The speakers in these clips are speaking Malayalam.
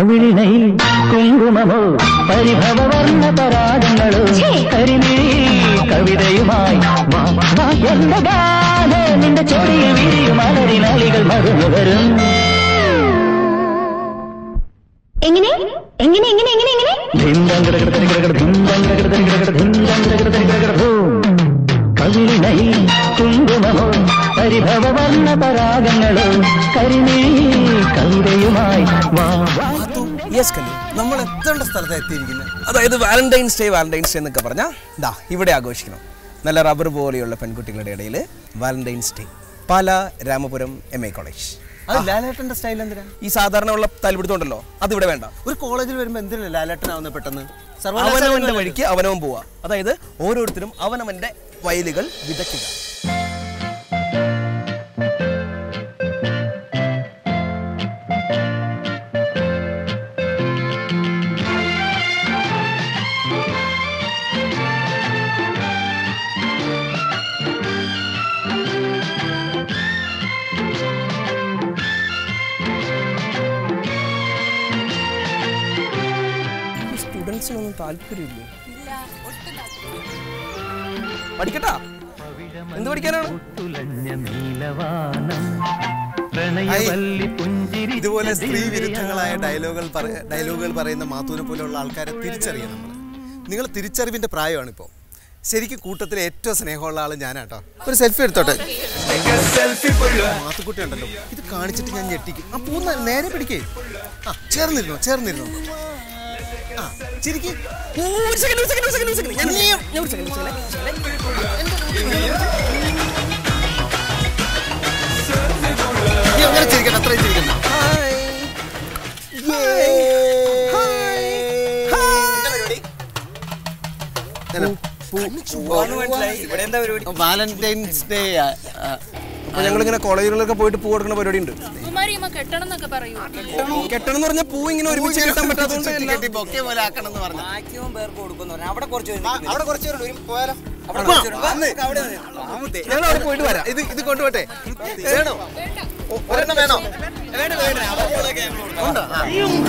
കവിളിണയിൽ കുങ്കുമമോ പരിഭവവർണ്ണ പരാഗങ്ങളോ കരിമിഴി കവിതയുമായി വാ, വാ, എന്റെ ഗാനം നിന്റെ ചെറിയ വിരിയും അലരിനാളികൾ മറന്നു വരും എങ്ങനെ എങ്ങനെ എങ്ങനെ എങ്ങനെ എങ്ങനെ ധിന്തം കിടകിട തരികിടകിട ധിന്തം കിടകിട തരികിടകിട ധിന്തം കിടകിട തരികിടകിട ധൂം. കവിളിണയിൽ കുങ്കുമമോ പരിഭവവർണ്ണ പരാഗങ്ങളോ കരിമിഴി കവിതയുമായി വാ വാ യെസ് കല്ലു നമ്മൾ എത്തേണ്ട സ്ഥലത്ത് എത്തിയിരിക്കുന്നത് അതായത് വാലന്റൈൻസ് ഡേ വാലന്റൈൻസ് ഡേ എന്നൊക്കെ പറഞ്ഞാൽ ദാ ഇവിടെ ആഘോഷിക്കണം നല്ല റബ്ബർ പോലെയുള്ള പെൺകുട്ടികളുടെ ഇടയിൽ Valentine's Day Pala Ramapuram M A college അത് ലാലേട്ടന്റെ സ്റ്റൈൽ എന്തിനാ ഈ സാധാരണ ഉള്ള താല്പര്യമുണ്ടല്ലോ അത് ഇവിടെ വേണ്ട ഒരു കോളേജിൽ വരുമ്പോ എന്തിനാ ലാലേട്ടനാവുന്ന പെട്ടെന്ന് അവനവന്റെ വഴിക്ക് അവനവൻ പോവാ അതായത് ഓരോരുത്തരും അവനവന്റെ വയലുകൾ വിതയ്ക്കുക സ്റ്റുഡൻസിനൊന്നും താല്പര്യമില്ലേ പഠിക്കട്ടാ എന്ത് പഠിക്കാനാണ് തുലഞ്ഞ നീലവാനം പ്രണയവല്ലി പുഞ്ചിരി ഇതുപോലെ സ്ത്രീ വിരുദ്ധങ്ങളായ ഡയലോഗുകൾ പറ- ഡയലോഗുകൾ പറയുന്ന മാത്തൂനെ പോലെയുള്ള ആൾക്കാരെ തിരിച്ചറിയണം നമ്മൾ നിങ്ങൾ തിരിച്ചറിവിന്റെ പ്രായമാണ് ഇപ്പോൾ ശരിക്കും കൂട്ടത്തിലെ ഏറ്റവും സ്നേഹമുള്ള ആള് ഞാനാട്ടോ ഒരു സെൽഫി എടുത്തോട്ടെ മാത്തുക്കുട്ടി ഉണ്ടല്ലോ ഇത് കാണിച്ചിട്ട് ഞാൻ ഞെട്ടിക്കും ആ പൂ ന- നേരെ പിടിക്കേ ആ ചേർന്നിരുന്നോ ചേർന്നിരുന്നോ ആ ശരിക്കും ഒരു സെക്കൻഡ് ഒരു സെക്കൻഡ് ഒരു സെക്കൻഡ് ഒരു സെക്കൻഡ് ഞാൻ ഞാൻ ഒരു സെക്കൻഡ് ഒരു സെക്കൻഡ് നീ അങ്ങനെ ചിരിക്കണ്ട അത്രയും ചിരിക്കണ്ട വാലന്റൈൻസ് ഡേ അപ്പൊ ഞങ്ങളിങ്ങനെ കോളേജുകളിലൊക്കെ പോയിട്ട് പൂ കൊടുക്കുന്ന പരിപാടി ഉണ്ട് കുമാരിയമ്മ കെട്ടണം എന്നൊക്കെ പറയൂ കെട്ടണം എന്ന് പറഞ്ഞാൽ പൂ ഇങ്ങനെ ഒരുമിച്ച് കെട്ടാൻ പറ്റാത്തതുകൊണ്ട് എല്ലാം ബൊക്കെ പോലെ ആക്കണം എന്ന് പറഞ്ഞു മാക്സിമം പേർക്ക് കൊടുക്കുന്നു പറഞ്ഞു. അവിടെ കുറച്ച് പേര് അവിടെ കുറച്ച് പേരുണ്ട് ഒരു പോയാലോ അവിടെ കുറച്ച് പേരുണ്ട്. വാ, അവിടെ നിന്ന്. ഞങ്ങൾ അവിടെ പോയിട്ട് വരാം ഇത് ഇത് കൊണ്ടുപോട്ടെ വേണോ ഒ- ഒരെണ്ണം വേണോ ഉണ്ടോ ആ.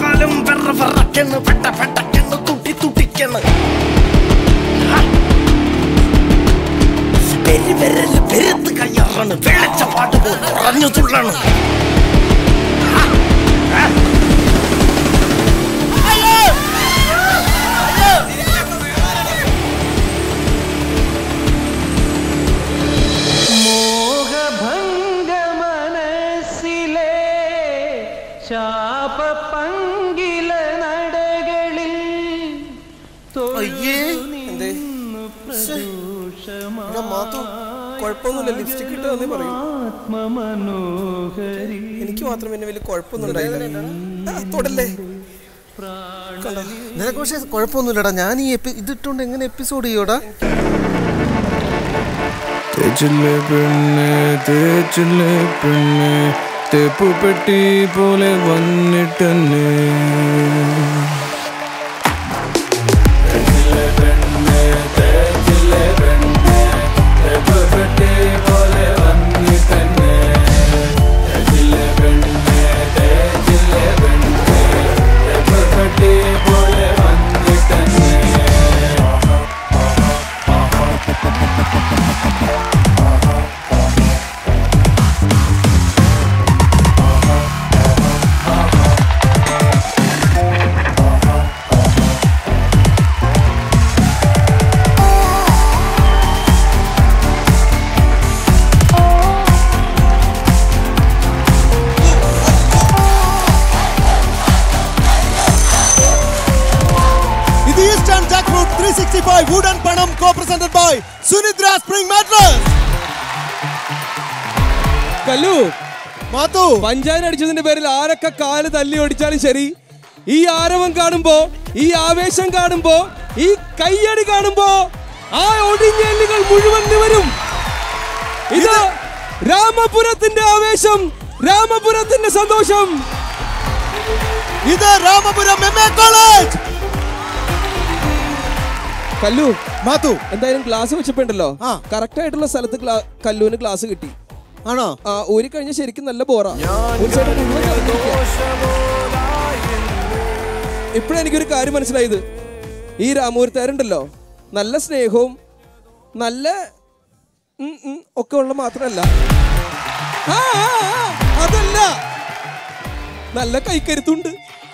മോഹഭംഗ മനസ്സിലെ ശാപ പങ്കില നടകളിൽ അയ്യേ എന്തേ എടാ, മാത്തു, കുഴപ്പമൊന്നുമില്ല ലിപ്സ്റ്റിക് ഇട്ട് തന്നേ പറയൂ ആത്മമനോഹരി എനിക്ക് മാത്രം പിന്നെ വലിയ കുഴപ്പമൊന്നും ഉണ്ടായില്ല ആ, തൊടല്ലേ നിനക്ക് പക്ഷേ കുഴപ്പമൊന്നുമില്ലടാ ഞാൻ ഈ എപ്പി ഇതിട്ടുകൊണ്ട് എങ്ങനെ എപ്പിസോഡ് ചെയ്യോടാ തേച്ചില്ലേ പെണ്ണെ തേച്ചില്ലേ പെണ്ണെ തേപ്പു പെട്ടി പോലെ വന്നിട്ടെന്നെ തേച്ചില്ലേ പെണ്ണെ, തേച്ചില്ലേ പെണ്ണെ, തേപ്പു പെട്ടി പോലെ വന്നിട്ടെന്നെ. തേച്ചില്ലേ പെണ്ണെ, തേച്ചില്ലേ പെണ്ണെ, തേപ്പു പെട്ടി പോലെ വന്നിട്ടെന്നെ. ഇത് ഈസ്റ്റേൺ ജാക്ക് ഫ്രൂട്ട് 365 വുഡൻ പണം co presented by Sunidra spring mattress Kallu Mathu panchayat അടിച്ചതിന്റെ പേരിൽ ആരൊക്കെ കാല് തല്ലി ഓടിച്ചാലും ശരി ഈ ആരവം കാണുമ്പോ ഈ ആവേശം കാണുമ്പോ ഈ കയ്യടി കാണുമ്പോ ആ ഒടിഞ്ഞെല്ലുകൾ മുഴുവൻ നിവരും ഇത് രാമപുരത്തിന്റെ ആവേശം രാമപുരത്തിന്റെ സന്തോഷം ഇത് Ramapuram M A college Kallu Mathu എന്തായാലും ഗ്ലാസ് വെച്ചപ്പോണ്ടല്ലോ ആ. കറക്റ്റ് ആയിട്ടുള്ള സ്ഥലത്ത് ഗ്ലാ- കല്ലുവിന് ഗ്ലാസ് കിട്ടി ആണോ ആ ഊരി കഴിഞ്ഞ ശരിക്കും നല്ല ബോറാ ഒരു സൈഡ് മുഴുവൻ കലക്കിയിരിക്കുകയാ. ഇപ്പോഴാണ് എനിക്കൊരു കാര്യം മനസ്സിലായത് ഈ രാമൂർത്താരുണ്ടല്ലോ നല്ല സ്നേഹവും നല്ല ഉം, ഉം, ഒക്കെ ഉള്ള മാത്രമല്ല ആ, ആ, ആ, അതല്ല നല്ല കൈക്കരുത്തുണ്ട്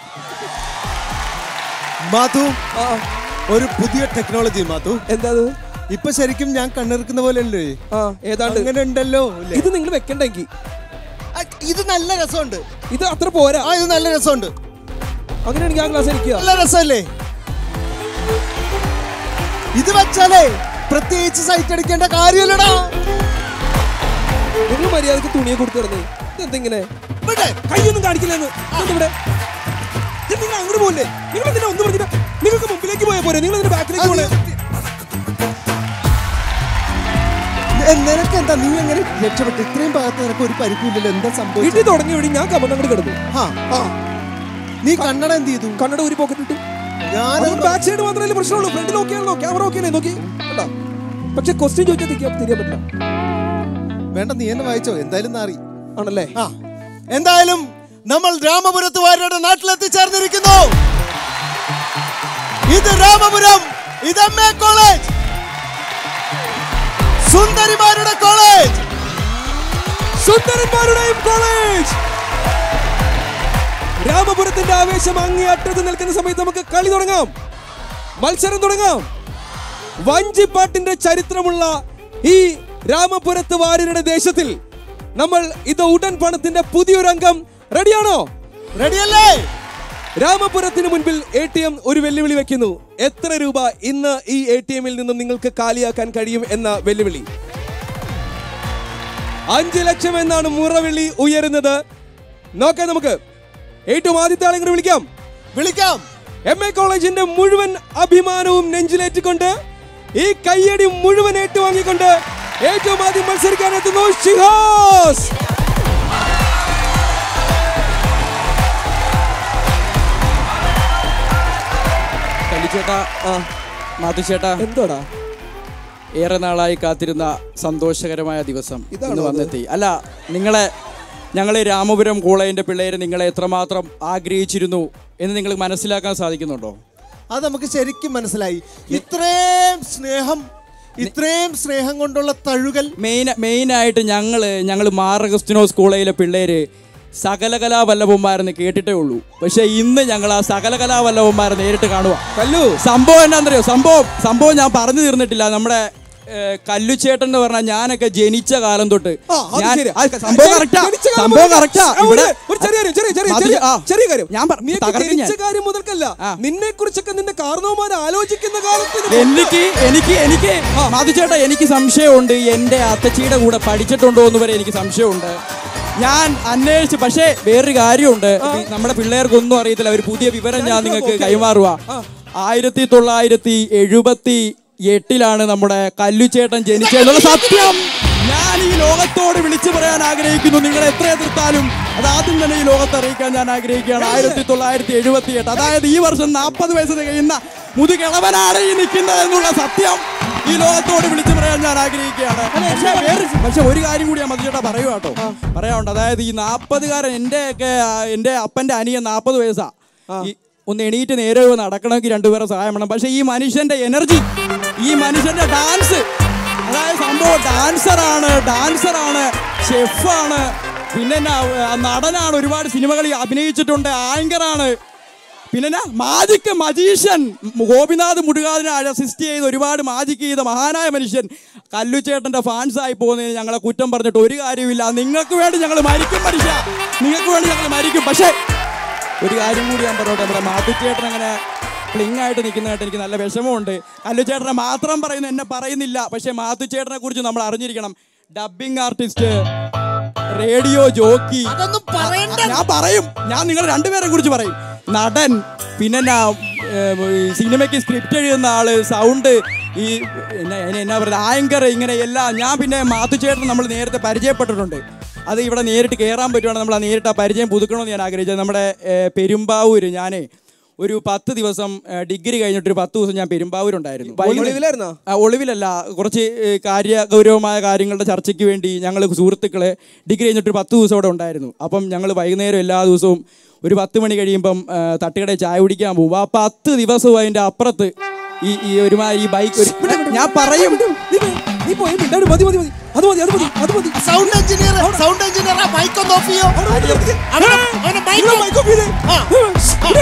മാധു ആ ഒരു പുതിയ ടെക്നോളജി മാധു എന്താ അത്? ഇപ്പൊ ശരിക്കും ഞാൻ കണ്ണിറുക്കുന്ന പോലെ അല്ലേ ആ ഏതാണ്ട് അങ്ങനെ ഉണ്ടല്ലോ ഇല്ലേ? ഇത് നിങ്ങൾ വെക്കണ്ടെങ്കിൽ ആ, ഇത് നല്ല രസമുണ്ട് ഇത് അത്ര പോരാ ആ ഇത് നല്ല രസമുണ്ട് അങ്ങനെയാണെങ്കിൽ ആ ഗ്ലാസ് എനിക്ക് നല്ല രസമല്ലേ ഇത് വെച്ചാലേ പ്രത്യേകിച്ച് സൈറ്റ് അടിക്കേണ്ട കാര്യമല്ലടാ നിങ്ങൾ മര്യാദക്ക് തുണിയെ കൊടുത്തിരുന്നേ ഇതെന്തിങ്ങനെ ഇവിടെ കൈയൊന്നും കാണിക്കില്ലെന്ന് ഇവിടെ ഇത് നിങ്ങൾ അങ്ങോട്ട് പോലെ നിങ്ങൾ എന്തിനാ ഒന്നും പറഞ്ഞില്ല നിങ്ങൾക്ക് മുമ്പിലേക്ക് പോയാൽ പോരെ നിങ്ങൾ ഇതിന്റെ ബാക്കിലേക്ക് പോലെ നി- നിനക്ക് എന്താ നീ എങ്ങനെ രക്ഷപ്പെട്ടു ഇത്രയും ഭാഗത്ത് നിനക്ക് ഒരു പരിക്കില്ലല്ലോ എന്താ വീട്ടിൽ സംഭവിച്ചത് തുടങ്ങി വഴി ഞാൻ കമന്നങ്ങോട്ട് കിടന്നു ആ ആ നീ കണ്ണട എന്ത് ചെയ്തു കണ്ണട ഒരു പോക്കറ്റ് ഇട്ടു ഞാൻ ബാക്ക് സൈഡ് മാത്രമല്ലേ പ്രശ്നമുള്ളൂ ഫ്രണ്ടിൽ ഓക്കെയാണല്ലോ ക്യാമറ ഓക്കെ അല്ലേ നോക്കി കണ്ടോ പക്ഷെ ക്വസ്റ്റ്യൻ ചോദിച്ചാൽ തിരിക്കാൻ തിരിയാൻ പറ്റില്ല വേണ്ട നീ എന്നെ വായിച്ചോ എന്തായാലും നാറി ആണല്ലേ ആ എന്തായാലും നമ്മൾ രാമപുരത്ത് വാര്യരുടെ നാട്ടിലെത്തിച്ചേർന്നിരിക്കുന്നു ഇത് രാമപുരം ഇത് എം എ കോളേജ് സുന്ദരിമാരുടെ കോളേജ് സുന്ദരന്മാരുടെയും കോളേജ് രാമപുരത്തിന്റെ ആവേശം അങ്ങേ അറ്റത്ത് നിൽക്കുന്ന സമയത്ത് നമുക്ക് കളി തുടങ്ങാം മത്സരം തുടങ്ങാം വഞ്ചിപ്പാട്ടിന്റെ ചരിത്രമുള്ള ഈ രാമപുരത്ത് വാര്യരുടെ ദേശത്തിൽ നമ്മൾ ഇത് ഉടൻ പണത്തിന്റെ പുതിയൊരു അംഗം റെഡിയാണോ റെഡിയല്ലേ രാമപുരത്തിന് മുൻപിൽ എ ടി എം ഒരു വെല്ലുവിളി വെക്കുന്നു എത്ര രൂപ ഇന്ന് ഈ എ ടി എമ്മിൽ നിന്നും നിങ്ങൾക്ക് കാലിയാക്കാൻ കഴിയും എന്ന വെല്ലുവിളി അഞ്ച് ലക്ഷം എന്നാണ് മുറവിളി ഉയരുന്നത് നോക്കാം നമുക്ക് ഏറ്റവും ആദ്യത്തെ ആളെ ഇങ്ങോട്ട് വിളിക്കാം വിളിക്കാം എം എ കോളേജിന്റെ മുഴുവൻ അഭിമാനവും നെഞ്ചിലേറ്റിക്കൊണ്ട് ഈ കയ്യടി മുഴുവൻ ഏറ്റുവാങ്ങിക്കൊണ്ട് ഏറ്റവും ആദ്യം മത്സരിക്കാൻ എത്തുന്നു ഷിഹാസ് കല്ലിച്ചേട്ടാ മാതുച്ചേട്ടാ എന്തോടാ ഏറെ നാളായി കാത്തിരുന്ന സന്തോഷകരമായ ദിവസം ഇതാണോ ഇന്ന് അത്? വന്നെത്തി അല്ല നിങ്ങളെ ഞങ്ങളെ രാമപുരം കോളേജിന്റെ പിള്ളേര് നിങ്ങളെ എത്രമാത്രം ആഗ്രഹിച്ചിരുന്നു എന്ന് നിങ്ങൾ മനസ്സിലാക്കാൻ സാധിക്കുന്നുണ്ടോ അത് നമുക്ക് ശരിക്കും മനസ്സിലായി ഇത്രയും സ്നേഹം ഇത്രയും സ്നേഹം കൊണ്ടുള്ള തഴുകൽ മെയിൻ മെയിനായിട്ട് ഞങ്ങൾ ഞങ്ങൾ മാറഗസ്റ്റിനോസ് കോളേജിലെ പിള്ളേര് സകലകലാവല്ലഭന്മാരെന്ന് കേട്ടിട്ടേ ഉള്ളൂ പക്ഷെ ഇന്ന് ഞങ്ങൾ ആ സകലകലാവല്ലഭന്മാരെ നേരിട്ട് കാണുക കല്ലു സംഭവം എന്താണെന്നറിയോ സംഭവം സംഭവം ഞാൻ പറഞ്ഞു തീർന്നിട്ടില്ല നമ്മുടെ ഏ, കല്ലുച്ചേട്ടൻ എന്ന് പറഞ്ഞാൽ ഞാനൊക്കെ ജനിച്ച കാലം തൊട്ട് ആ, അത് ഞാൻ- ശരിയാ. ആ, സംഭവം കറക്റ്റാ ജനിച്ച കാലം സംഭവം മുതൽ- കറക്റ്റാ ആ, ഇവിടെ ഒരു- ഒരു ചെറിയ കാര്യം, ചെറിയ ചെറിയ അത് ചെറിയ ആ. ചെറിയ കാര്യം ഞാൻ പറ- നീയൊക്കെ തകർക്കും ഞാൻ. ജനിച്ച കാര്യം മുതൽക്കല്ല ആ. നിന്നെ കുറിച്ചൊക്കെ നിന്റെ കാരണവന്മാർ ആലോചിക്കുന്ന കാലത്ത് ഇത് എനിക്ക് എനിക്ക് എനിക്ക് മാധുചേട്ടാ എനിക്ക് സംശയമുണ്ട് എൻ്റെ അത്തച്ചിയുടെ കൂടെ പഠിച്ചിട്ടുണ്ടോ എന്ന് വരെ എനിക്ക് സംശയമുണ്ട് ഞാൻ അന്വേഷിച്ചു പക്ഷേ വേറൊരു കാര്യമുണ്ട് ഈ നമ്മുടെ പിള്ളേർക്കൊന്നും അറിയത്തില്ല ഒരു പുതിയ വിവരം ഞാൻ നിങ്ങൾക്ക് കൈമാറുക ആയിരത്തി തൊള്ളായിരത്തി എഴുപത്തി എട്ടിലാണ് നമ്മുടെ കല്ലുചേട്ടൻ ജനിച്ചതെന്നുള്ള സത്യം ഞാൻ ഈ ലോകത്തോട് വിളിച്ചു പറയാൻ ആഗ്രഹിക്കുന്നു നിങ്ങൾ എത്ര എതിർത്താലും അത് ആദ്യം തന്നെ ഈ ലോകത്ത് അറിയിക്കാൻ ഞാൻ ആഗ്രഹിക്കുകയാണ് ആയിരത്തി തൊള്ളായിരത്തി എഴുപത്തി എട്ട് അതായത് ഈ വർഷം നാൽപ്പത് വയസ്സ് തികയുന്ന മുതുകിളവനാണ് ഈ നിൽക്കുന്നത് എന്നുള്ള സത്യം ഈ ലോകത്തോട് വിളിച്ചു പറയാൻ ഞാൻ ആഗ്രഹിക്കുകയാണ് പക്ഷേ വേറെ പക്ഷെ ഒരു കാര്യം കൂടി ഞാൻ മതിച്ചേട്ടാ പറയുക കേട്ടോ പറയാനുണ്ട് അതായത് ഈ നാൽപ്പതുകാരൻ എൻ്റെ ഒക്കെ ആ, എൻ്റെ അപ്പൻ്റെ അനിയൻ നാൽപ്പത് വയസ്സാ ഈ ഒന്ന് എണീറ്റ് നേരെ പോയി നടക്കണമെങ്കിൽ രണ്ടുപേരെ സഹായം വേണം പക്ഷേ ഈ മനുഷ്യന്റെ എനർജി ഈ മനുഷ്യന്റെ ഡാൻസ് അതായത് സംഭവം ഡാൻസറാണ് ഡാൻസറാണ് ഷെഫാണ് പിന്നെ എന്നാ, ആ, നടനാണ് ഒരുപാട് സിനിമകളിൽ അഭിനയിച്ചിട്ടുണ്ട് ആങ്കറാണ് പിന്നെ എന്നാ, മാജിക് മജീഷ്യൻ ഗോപിനാഥ് മുടുകാദിനെ അസിസ്റ്റ് ചെയ്ത് ഒരുപാട് മാജിക് ചെയ്ത മഹാനായ മനുഷ്യൻ കല്ലുചേട്ടന്റെ ഫാൻസ് ആയി പോകുന്നതിന് ഞങ്ങളെ കുറ്റം പറഞ്ഞിട്ട് ഒരു കാര്യമില്ല നിങ്ങൾക്ക് വേണ്ടി ഞങ്ങൾ മരിക്കും മനുഷ്യ നിങ്ങൾക്ക് വേണ്ടി ഞങ്ങൾ മരിക്കും പക്ഷേ ഒരു കാര്യം കൂടി ഞാൻ പറഞ്ഞോട്ടെ നമ്മുടെ മാത്തുച്ചേട്ടൻ അങ്ങനെ ക്ലിങ് ആയിട്ട് നിൽക്കുന്നതായിട്ട് എനിക്ക് നല്ല വിഷമമുണ്ട് കല്ലുചേട്ടനെ മാത്രം പറയുന്നു എന്നെ പറയുന്നില്ല പക്ഷേ മാത്തുച്ചേട്ടനെ കുറിച്ച് നമ്മൾ അറിഞ്ഞിരിക്കണം ഡബിങ് ആർട്ടിസ്റ്റ് റേഡിയോ ജോക്കി അതൊന്നും പറയണ്ട ഞാൻ പറയും ഞാൻ നിങ്ങൾ രണ്ടുപേരെ കുറിച്ച് പറയും നടൻ പിന്നെ എന്നാ, ഏം, ഈ സിനിമയ്ക്ക് സ്ക്രിപ്റ്റ് എഴുതുന്ന ആള് സൗണ്ട് ഈ എന്നാ എന്നാ- എന്നാ പറയുക ആങ്കർ ഇങ്ങനെ എല്ലാം ഞാൻ പിന്നെ മാത്തുച്ചേട്ടൻ നമ്മൾ നേരത്തെ പരിചയപ്പെട്ടിട്ടുണ്ട് അത് ഇവിടെ നേരിട്ട് കയറാൻ പറ്റുവാണെങ്കിൽ നമ്മൾ ആ നേരിട്ട് ആ പരിചയം പുതുക്കണമെന്ന് ഞാൻ ആഗ്രഹിച്ചത് നമ്മുടെ ഏ, പെരുമ്പാവൂര് ഞാനേ ഒരു പത്ത് ദിവസം ആ, ഡിഗ്രി കഴിഞ്ഞിട്ട് ഒരു പത്ത് ദിവസം ഞാൻ പെരുമ്പാവൂരുണ്ടായിരുന്നു വൈകുന്നേരം- ഒളിവിലായിരുന്നോ? ആ, ഒളിവിലല്ല കുറച്ച് ഏ, കാര്യ ഗൗരവമായ കാര്യങ്ങളുടെ ചർച്ചയ്ക്ക് വേണ്ടി ഞങ്ങൾ സുഹൃത്തുക്കളെ ഡിഗ്രി കഴിഞ്ഞിട്ട് ഒരു പത്ത് ദിവസം അവിടെ ഉണ്ടായിരുന്നു അപ്പം ഞങ്ങൾ വൈകുന്നേരം എല്ലാ ദിവസവും ഒരു പത്ത് മണി കഴിയുമ്പം ആ, തട്ടുകടയിൽ ചായ കുടിക്കാൻ പോകും ആ പത്ത് ദിവസവും അതിൻ്റെ അപ്പുറത്ത് ഈ ഈ ഒരുമാതിരി ഈ ബൈക്ക് ഒരു ഞാൻ പറയും നീ പോയി മിണ്ടാണ്ട് മതി മതി മതി അത് മതി അത് മതി അത് മതി സൗണ്ട് എഞ്ചിനീയർ സൗണ്ട് എഞ്ചിനീയർ ആ മൈക്ക് ഒന്ന് ഓഫ് ചെയ്യോ അവനെ- അവനെ mic on-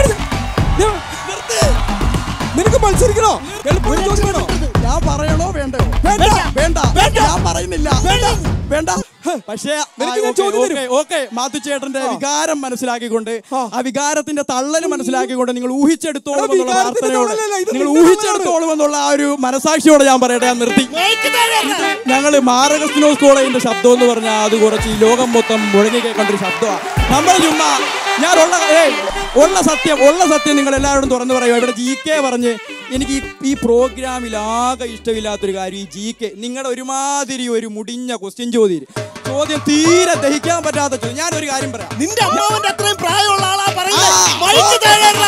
നിനക്ക് മത്സരിക്കണോ എളുപ്പം ചോദ്യം വേണോ ഞാൻ പറയണോ വേണ്ടയോ വേണ്ട വേണ്ട ഞാൻ പറയുന്നില്ല വേണ്ട വേണ്ട പക്ഷേ നിനക്ക് ഞാൻ ചോദ്യം തരും. ഓക്കെ മാത്തു ചേട്ടന്റെ വികാരം മനസ്സിലാക്കിക്കൊണ്ട് ആ വികാരത്തിന്റെ തള്ളല് മനസ്സിലാക്കിക്കൊണ്ട് നിങ്ങൾ ഊഹിച്ചെടുത്തോളും എടാ, എന്നുള്ള വികാരത്തിന്റെ പ്രാർത്ഥനയോടെ തള്ളലല്ല, ഇത് നിങ്ങൾ നിന്റെ ഊഹിച്ചെടുത്തോളും എന്നുള്ള ആ ഒരു മനസാക്ഷിയോടെ ഞാൻ പറയട്ടെ ഞാൻ നിർത്തി ഞങ്ങള് മാരകസ്നോസ് കോളേജിന്റെ ശബ്ദം എന്ന് പറഞ്ഞാൽ അത് കുറച്ച് ഈ ലോകം മൊത്തം മുഴങ്ങി കേൾക്കേണ്ട ഒരു ശബ്ദമാണ് നമ്മൾ ചുമ്മാ ഞാൻ ഉള്ള ഏയ് ഉള്ള സത്യം ഉള്ള സത്യം നിങ്ങൾ എല്ലാവരോടും തുറന്നു പറയുക ഇവിടെ ജി കെ പറഞ്ഞ് എനിക്ക് ഈ- ഈ പ്രോഗ്രാമിൽ ആകെ ഇഷ്ടമില്ലാത്തൊരു കാര്യം ഈ ജി കെ നിങ്ങളുടെ ഒരുമാതിരി ഒരു മുടിഞ്ഞ ക്വസ്റ്റ്യൻ ചോദ്യം ചോദ്യം തീരെ ദഹിക്കാൻ പറ്റാത്ത ചോദ്യം ഞാനൊരു കാര്യം പറയാം നിന്റെ അമ്മാവന്റെ അത്രയും പ്രായമുള്ള ആളാ ആ, പറയുന്നത് മൈക്ക് താഴേറാ.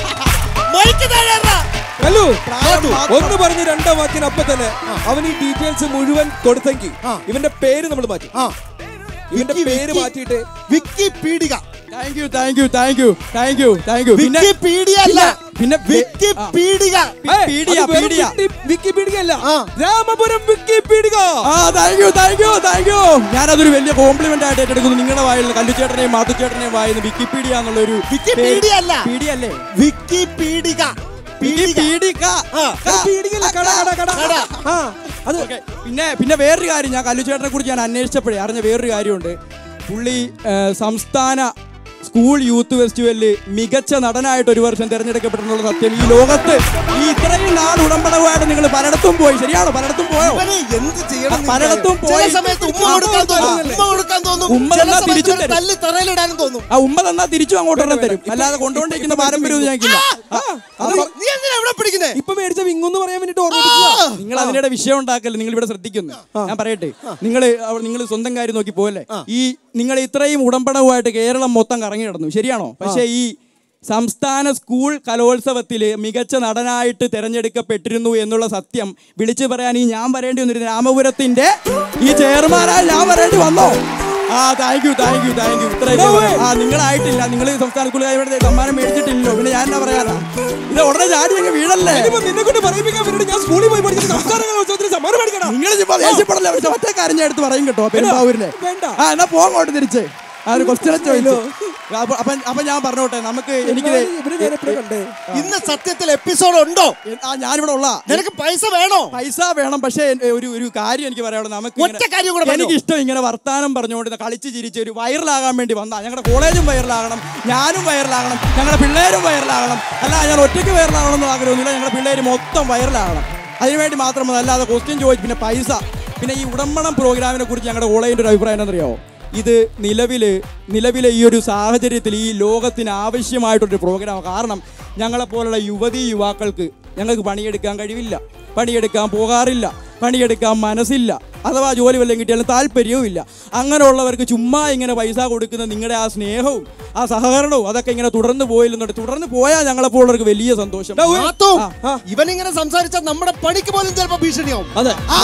മൈക്ക് താഴേറാ. ഹലോ പ്രായം മാത്രം. ഒന്ന് പറഞ്ഞ് രണ്ടാം വാക്കിനപ്പം തന്നെ അവൻ ഈ ഡീറ്റെയിൽസ് മുഴുവൻ കൊടുത്തെങ്കിൽ ഇവന്റെ പേര് നമ്മൾ മാറ്റി ആ. ഇവന്റെ വിക്കി, പേര് വിക്കി. മാറ്റിയിട്ട് വിക്കിപീഡിക thank you thank you thank you thank you thank you പിന്നെ വിക്കിപീഡിയ അല്ല പിന്നെ വിക്കിപീഡിക ഏയ്, പീഡിയ, അത് വെറും പീഡിയ. വിക്കി- വിക്കിപീഡിക അല്ല ആ. രാമപുരം വിക്കിപീഡിക ആ thank you thank you thank you ഞാനതൊരു വലിയ കോംപ്ലിമെന്റ് ആയിട്ട് ഏറ്റെടുക്കുന്നു നിങ്ങളുടെ വായിൽ നിന്ന് കല്ലുചേട്ടനെയും മാത്തുചേട്ടനെയും വായിൽ നിന്ന് വിക്കിപീഡിയ എന്നുള്ള ഒരു വിക്കിപീഡിയ അല്ല. പീഡിയ അല്ലേ വിക്കിപീഡിക പീഡിക വിക്കിപീഡിക ആ. അത് പീഡികയല്ല, കട കട കട കട. ആ അത് ഓക്കെ പിന്നെ പിന്നെ വേറൊരു കാര്യം ഞാൻ കല്ലുചേട്ടനെ കുറിച്ച് ഞാൻ അന്വേഷിച്ചപ്പോഴേ അറിഞ്ഞ വേറൊരു കാര്യമുണ്ട് പുള്ളി ആ, സംസ്ഥാന സ്കൂൾ യൂത്ത് ഫെസ്റ്റിവലിൽ മികച്ച നടനായിട്ട് ഒരു വർഷം തിരഞ്ഞെടുക്കപ്പെട്ടിട്ടുള്ള സത്യം ഈ ലോകത്ത് ഈ ഇത്രയും നാൾ ഉടമ്പടവുമായിട്ട് നിങ്ങൾ പലയിടത്തും പോയി ശരിയാണോ പലയിടത്തും പോയോ ഇവനെ എന്ത് ചെയ്യണം എന്ന് പലയിടത്തും ചില പോയി. സമയത്ത് ഉമ്മ ആ, കൊടുക്കാൻ തോന്നും ആ. ഉമ്മ കൊടുക്കാൻ തോന്നും ഉമ്മ ചില തന്നാ സമയത്ത് തിരിച്ചും ഇവനെ തരും. തല്ലി തറയിലിടാനും തോന്നും ആ ഉമ്മ തന്നാ തിരിച്ചു അങ്ങോട്ട് ഒരെണ്ണം തരും അല്ലാതെ കൊണ്ടുകൊണ്ടിരിക്കുന്ന പാരമ്പര്യം ഞങ്ങൾക്കില്ല ആ, അത് നീ എന്തിനാ ഇവിടെ പിടിക്കുന്നേ ഇപ്പൊ മേടിച്ച വിങ്ങൊന്ന് പറയാൻ വേണ്ടിട്ട് ഓർമ്മിപ്പിക്കുക നിങ്ങൾ അതിനിടെ വിഷയം ഉണ്ടാക്കല്ലേ നിങ്ങൾ ഇവിടെ ശ്രദ്ധിക്കുന്നു ഞാൻ പറയട്ടെ നിങ്ങൾ നിങ്ങൾ സ്വന്തം കാര്യം നോക്കി പോകല്ലേ ഈ നിങ്ങൾ ഇത്രയും ഉടമ്പടവുമായിട്ട് കേരളം മൊത്തം കറങ്ങി കിടന്നു ശരിയാണോ പക്ഷേ ഈ സംസ്ഥാന സ്കൂൾ കലോത്സവത്തിൽ മികച്ച നടനായിട്ട് തിരഞ്ഞെടുക്കപ്പെട്ടിരുന്നു എന്നുള്ള സത്യം വിളിച്ചു പറയാൻ ഈ ഞാൻ വരേണ്ടി വന്നിരുന്നു രാമപുരത്തിന്റെ ഈ ചെയർമാനായി ഞാൻ വരേണ്ടി വന്നോ ആ thank you thank you thank you ഇത്രയും ആ നിങ്ങളായിട്ടില്ല നിങ്ങൾ സംസ്ഥാന സ്കൂൾ കൈവിടെ സമ്മാനം മേടിച്ചിട്ടില്ലല്ലോ പിന്നെ ഞാൻ എന്നാ പറയാനാ ഇത് ഉടനെ ചാടി അങ്ങ് വീഴല്ലേ ഇനിയിപ്പോ നിന്നെ കൊണ്ട് പറയിപ്പിക്കാൻ വേണ്ടി ഞാൻ സ്കൂളിൽ പോയി പഠിച്ചിട്ട് സംസ്ഥാന കലോത്സവത്തിന് സമ്മാനം മേടിക്കണം നിങ്ങൾ ചുമ്മാ ദേഷ്യപ്പെടല്ലേ പക്ഷെ ഒറ്റ കാര്യം ഞാൻ എടുത്ത് പറയും കേട്ടോ പെരുമ്പാവൂരിലെ വേണ്ട. ആ എന്നാ പോങ്ങോട്ട് തിരിച്ച് ആ ഒരു ക്വസ്റ്റ്യൻ ചോദിച്ചു അപ്പൊ അപ്പൊ അപ്പൊ ഞാൻ പറഞ്ഞോട്ടെ നമുക്ക് എനിക്ക് ഇവര് ഞാൻ എപ്പോഴും കണ്ടേ ഇന്ന് സത്യത്തിൽ എപ്പിസോഡ് ഉണ്ടോ ആ ഞാനിവിടെ ഉള്ള നിനക്ക് പൈസ വേണോ പൈസ വേണം പക്ഷേ എ- ഒരു ഒരു കാര്യം എനിക്ക് പറയാനുള്ളത് നമുക്ക് ഒറ്റ കാര്യം കൂടെ പറഞ്ഞോ. എനിക്ക് ഇഷ്ടം ഇങ്ങനെ വർത്താനം പറഞ്ഞുകൊണ്ട് കളിച്ച് ചിരിച്ച് ഒരു വൈറലാകാൻ വേണ്ടി വന്നാ ഞങ്ങളുടെ കോളേജും വൈറലാകണം ഞാനും വൈറലാകണം ഞങ്ങളുടെ പിള്ളേരും വൈറലാകണം അല്ല ഞാൻ ഒറ്റയ്ക്ക് വൈറലാകണം എന്ന് ആഗ്രഹമൊന്നുമില്ല ഞങ്ങളുടെ പിള്ളേർ മൊത്തം വൈറലാകണം അതിനുവേണ്ടി മാത്രം മതി അല്ലാതെ ക്വസ്റ്റ്യൻ ചോദിച്ചു പിന്നെ പൈസ പിന്നെ ഈ ഉടമ്പണം പ്രോഗ്രാമിനെ കുറിച്ച് ഞങ്ങളുടെ കോളേജിൻ്റെ ഒരു അഭിപ്രായം എന്നറിയാമോ ഇത് നിലവിൽ നിലവിലെ ഈ ഒരു സാഹചര്യത്തിൽ ഈ ലോകത്തിന് ആവശ്യമായിട്ടൊരു പ്രോഗ്രാം കാരണം ഞങ്ങളെപ്പോലുള്ള യുവതീ യുവാക്കൾക്ക് ഞങ്ങൾക്ക് പണിയെടുക്കാൻ കഴിവില്ല പണിയെടുക്കാൻ പോകാറില്ല പണിയെടുക്കാൻ മനസ്സില്ല അഥവാ ജോലി വല്ലതും കിട്ടിയാലും താല്പര്യവും ഇല്ല അങ്ങനെയുള്ളവർക്ക് ചുമ്മാ ഇങ്ങനെ പൈസ കൊടുക്കുന്ന നിങ്ങളുടെ ആ സ്നേഹവും ആ സഹകരണവും അതൊക്കെ ഇങ്ങനെ തുടർന്ന് പോയില്ലെന്നുണ്ട് തുടർന്ന് പോയാൽ ഞങ്ങളെപ്പോലുള്ളവർക്ക് വലിയ സന്തോഷം മാത്തു, ആ. ഇവൻ ഇങ്ങനെ സംസാരിച്ചാൽ നമ്മുടെ പണിക്ക് പോലും ചിലപ്പോ ഭീഷണിയാവും അതെ ആ,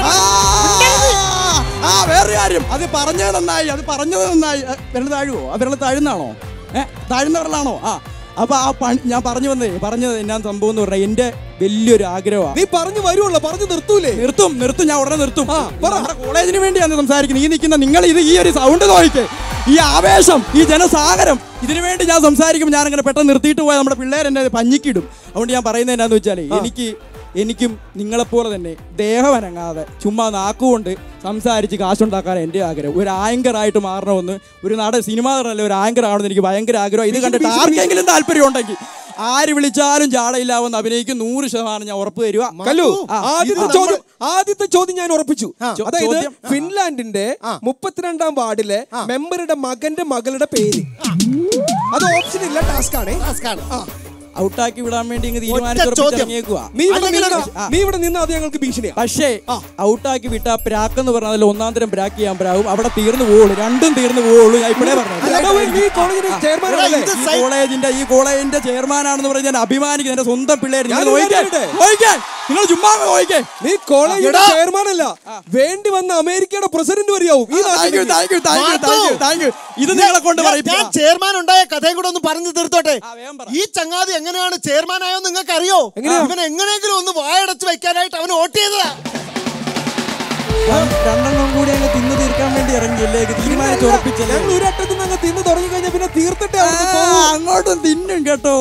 ആ, ആ വേറൊരു കാര്യം അത് പറഞ്ഞത് നന്നായി അത് പറഞ്ഞത് നന്നായി അ, വിരൽ താഴുവോ ആ വിരൽ താഴുന്നാണോ ഏ താഴ്ന്ന വിരലാണോ ആ അപ്പൊ ആ പണി ഞാൻ പറഞ്ഞു വന്നേ പറഞ്ഞത് എന്നാ സംഭവം എന്ന് പറഞ്ഞാൽ എന്റെ വലിയൊരു ആഗ്രഹമാണ് നീ പറഞ്ഞു വരുവുള്ള പറഞ്ഞു നിർത്തൂലേ നിർത്തും നിർത്തും ഞാൻ ഉടനെ നിർത്തും ആ, പറ. നമ്മുടെ കോളേജിന് വേണ്ടിയാണ് സംസാരിക്കുന്നത് ഈ നിൽക്കുന്ന നിങ്ങൾ ഇത് ഈ ഒരു സൗണ്ട് നോക്കിക്കേ ഈ ആവേശം ഈ ജനസാഗരം ഇതിനു വേണ്ടി ഞാൻ സംസാരിക്കുമ്പോൾ ഞാൻ അങ്ങനെ പെട്ടെന്ന് നിർത്തിയിട്ട് പോയാൽ നമ്മുടെ പിള്ളേർ എന്നെ പഞ്ഞിക്കിടും അതുകൊണ്ട് ഞാൻ പറയുന്നത് എന്നാന്ന് വെച്ചാൽ എനിക്ക് എനിക്കും നിങ്ങളെപ്പോലെ തന്നെ ദേഹമനങ്ങാതെ ചുമ്മാ നാക്കുകൊണ്ട് സംസാരിച്ച് കാശുണ്ടാക്കാൻ എൻ്റെ ആഗ്രഹം ഒരു ആങ്കറായിട്ട് മാറണമെന്ന് ഒരു നടൻ സിനിമ നടനല്ല ഒരു ആങ്കർ ആവണമെന്ന് എനിക്ക് ഭയങ്കര ആഗ്രഹം ഇത് കണ്ടിട്ട് ആർക്കെങ്കിലും താല്പര്യം ഉണ്ടെങ്കിൽ ആര് വിളിച്ചാലും ജാടയില്ലാവെന്ന് അഭിനയിക്കും നൂറ് ശതമാനം ഞാൻ ഉറപ്പ് തരുക കല്ലു ആ, ആദ്യത്തെ ഇത് ചോദ്യം ആദ്യത്തെ ചോദ്യം ഞാൻ ഉറപ്പിച്ചു ചോ- അതായത് ചോദ്യം, ആ. ഫിൻലാൻഡിന്റെ മുപ്പത്തിരണ്ടാം വാർഡിലെ മെമ്പറുടെ മകന്റെ മകളുടെ പേര് അത് ഓപ്ഷൻ ഇല്ല ടാസ്ക് ആണ് ടാസ്കാണ്. ഔട്ടാക്കി വിടാൻ വേണ്ടി ഇങ്ങ് ചോദ്യം. തീരുമാനിച്ചിറങ്ങിയേക്കുക നീ ഇവിടെ അല്ലെങ്കിൽ നിന്ന ആ. നീ ഇവിടെ നിന്ന് അത് ഞങ്ങൾക്ക് ഭീഷണിയാ പക്ഷേ ഔട്ടാക്കി വിട്ട പ്രാക്ക് എന്ന് പറഞ്ഞാൽ അതിൽ ഒന്നാം തരം പ്രാക്ക് ചെയ്യാൻ പ്രാവും അവിടെ തീർന്നു പോവുള്ളൂ രണ്ടും തീർന്നു പോവുള്ളൂ ഞാൻ ഇപ്പോഴേ പറഞ്ഞു എടാ, പോയി, നീ കോളേജിന്റെ ചെയർമാൻ ആണല്ലേ ഇത് ഈ കോളേജിന്റെ ഈ കോളേജിന്റെ ചെയർമാൻ ആണെന്ന് പറഞ്ഞ് ഞാൻ അഭിമാനിക്കുന്നു എന്റെ സ്വന്തം പിള്ളേർ നിങ്ങൾ ഞാൻ ഒരു നോക്കിക്കേ കാര്യം നോക്കിക്കേ നിങ്ങൾ ചുമ്മാ നോക്കിക്കേ നീ കോളേജിന്റെ എടാ. ചെയർമാൻ അല്ല വേണ്ടി വന്ന അമേരിക്കയുടെ പ്രസിഡന്റ് വരെയാവും ഈ താങ്ക് യു നാട്ടിലേക്ക്. Thank you thank you thank you thank you ഇത് നിങ്ങളെ കൊണ്ട് ഞാൻ- പറയിപ്പിക്കാം ഞാൻ ചെയർമാൻ ഉണ്ടായ കഥയും കൂടെ ഒന്ന് പറഞ്ഞു തീർത്തോട്ടെ ആ, വേഗം പറ. ഈ ചങ്ങാതി എങ്ങനെയാണ് ചെയർമാൻ ആയോ നിങ്ങൾക്ക് അറിയോ എങ്ങനെയാ? ഇവൻ എങ്ങനെയെങ്കിലും ഒന്ന് വായടച്ച് വെക്കാനായിട്ട് അവൻ വോട്ട് ചെയ്തതാ രണ്ടെണ്ണം കൂടി അങ്ങ് തിന്നു തീർക്കാൻ വേണ്ടി ഇറങ്ങിയല്ലേ ഇത് തീരുമാനിച്ച് ഉറപ്പിച്ചല്ലേ ഞങ്ങൾ ഒരു അറ്റത്ത് നിന്ന് അങ്ങ് തിന്ന് തുടങ്ങി കഴിഞ്ഞാൽ പിന്നെ തീർത്തിട്ടേ ആ, അവിടുന്ന് പോകൂ. അങ്ങോട്ടും തിന്നും കേട്ടോ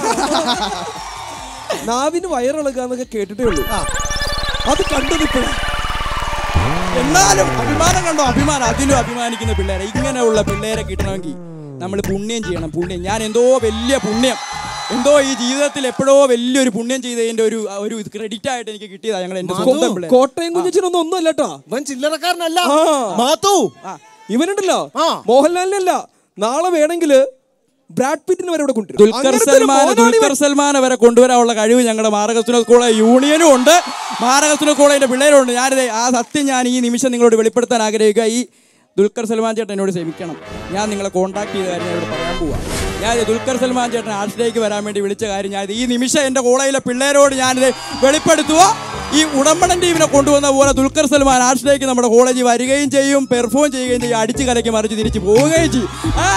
നാവിന് വയറിളകുക എന്നൊക്കെ കേട്ടിട്ടേ ഉള്ളൂ അത് കണ്ടത് ഇപ്പോഴാ എന്നാലും അഭിമാനം കണ്ടോ അഭിമാനം അതിലും അഭിമാനിക്കുന്ന പിള്ളേരെ ഇങ്ങനെയുള്ള പിള്ളേരെ കിട്ടണമെങ്കിൽ നമ്മൾ പുണ്യം ചെയ്യണം പുണ്യം ഞാൻ എന്തോ വലിയ പുണ്യം എന്തോ ഈ ജീവിതത്തിൽ എപ്പോഴോ വലിയൊരു പുണ്യം ചെയ്തതിന്റെ ഒരു ഒരു ക്രെഡിറ്റ് ആയിട്ട് എനിക്ക് കിട്ടിയതാ ഞങ്ങൾ എന്റെ സ്വന്തം പിള്ളേർ കോട്ടയം കുഞ്ഞിച്ചിനൊന്നും ഒന്നും അല്ല കേട്ടോ ഇവൻ ചില്ലറക്കാരനല്ല ആ. മാത്തു ഇവനുണ്ടല്ലോ ആ. മോഹൻലാലിനല്ല നാളെ വേണമെങ്കിൽ ബ്രാഡ് പിറ്റിന് വരെ ഇവിടെ കൊണ്ടുവരും ദുൽഖർ അങ്ങനത്തെ ഒരു സൽമാൻ മോനാണ് ഇവൻ. ദുൽഖർ സൽമാനെ വരെ കൊണ്ടുവരാനുള്ള കഴിവ് ഞങ്ങളുടെ മാർഗസ്തുന കോളേജ് യൂണിയനും ഉണ്ട് മാർഗസ്തുന കോളേജിന്റെ പിള്ളേരും ഉണ്ട് ഞാനിത് ആ സത്യം ഞാൻ ഈ നിമിഷം നിങ്ങളോട് വെളിപ്പെടുത്താൻ ആഗ്രഹിക്കുക ഈ ദുൽഖർ സൽമാൻ ചേട്ടൻ എന്നോട് ക്ഷമിക്കണം ഞാൻ നിങ്ങളെ കോൺടാക്ട് ചെയ്ത കാര്യം ഞാനിവിടെ പറയാൻ പോവാ ഞാൻ ഈ ദുൽഖർ സൽമാൻ ചേട്ടൻ ആർട്സിലേക്ക് വരാൻ വേണ്ടി വിളിച്ച കാര്യം ഞാൻ ഈ നിമിഷം എൻ്റെ കോളേജിലെ പിള്ളേരോട് ഞാനിത് വെളിപ്പെടുത്തുക ഈ ഉടമ്പടൻ ടീമിനെ കൊണ്ടുവന്ന പോലെ ദുൽഖർ സൽമാൻ ആർട്സിലേക്ക് നമ്മുടെ കോളേജിൽ വരികയും ചെയ്യും പെർഫോം ചെയ്യുകയും ചെയ്യും അടിച്ച് കലക്കി മറിച്ച് തിരിച്ച് പോവുകയും ചെയ്യും ആ!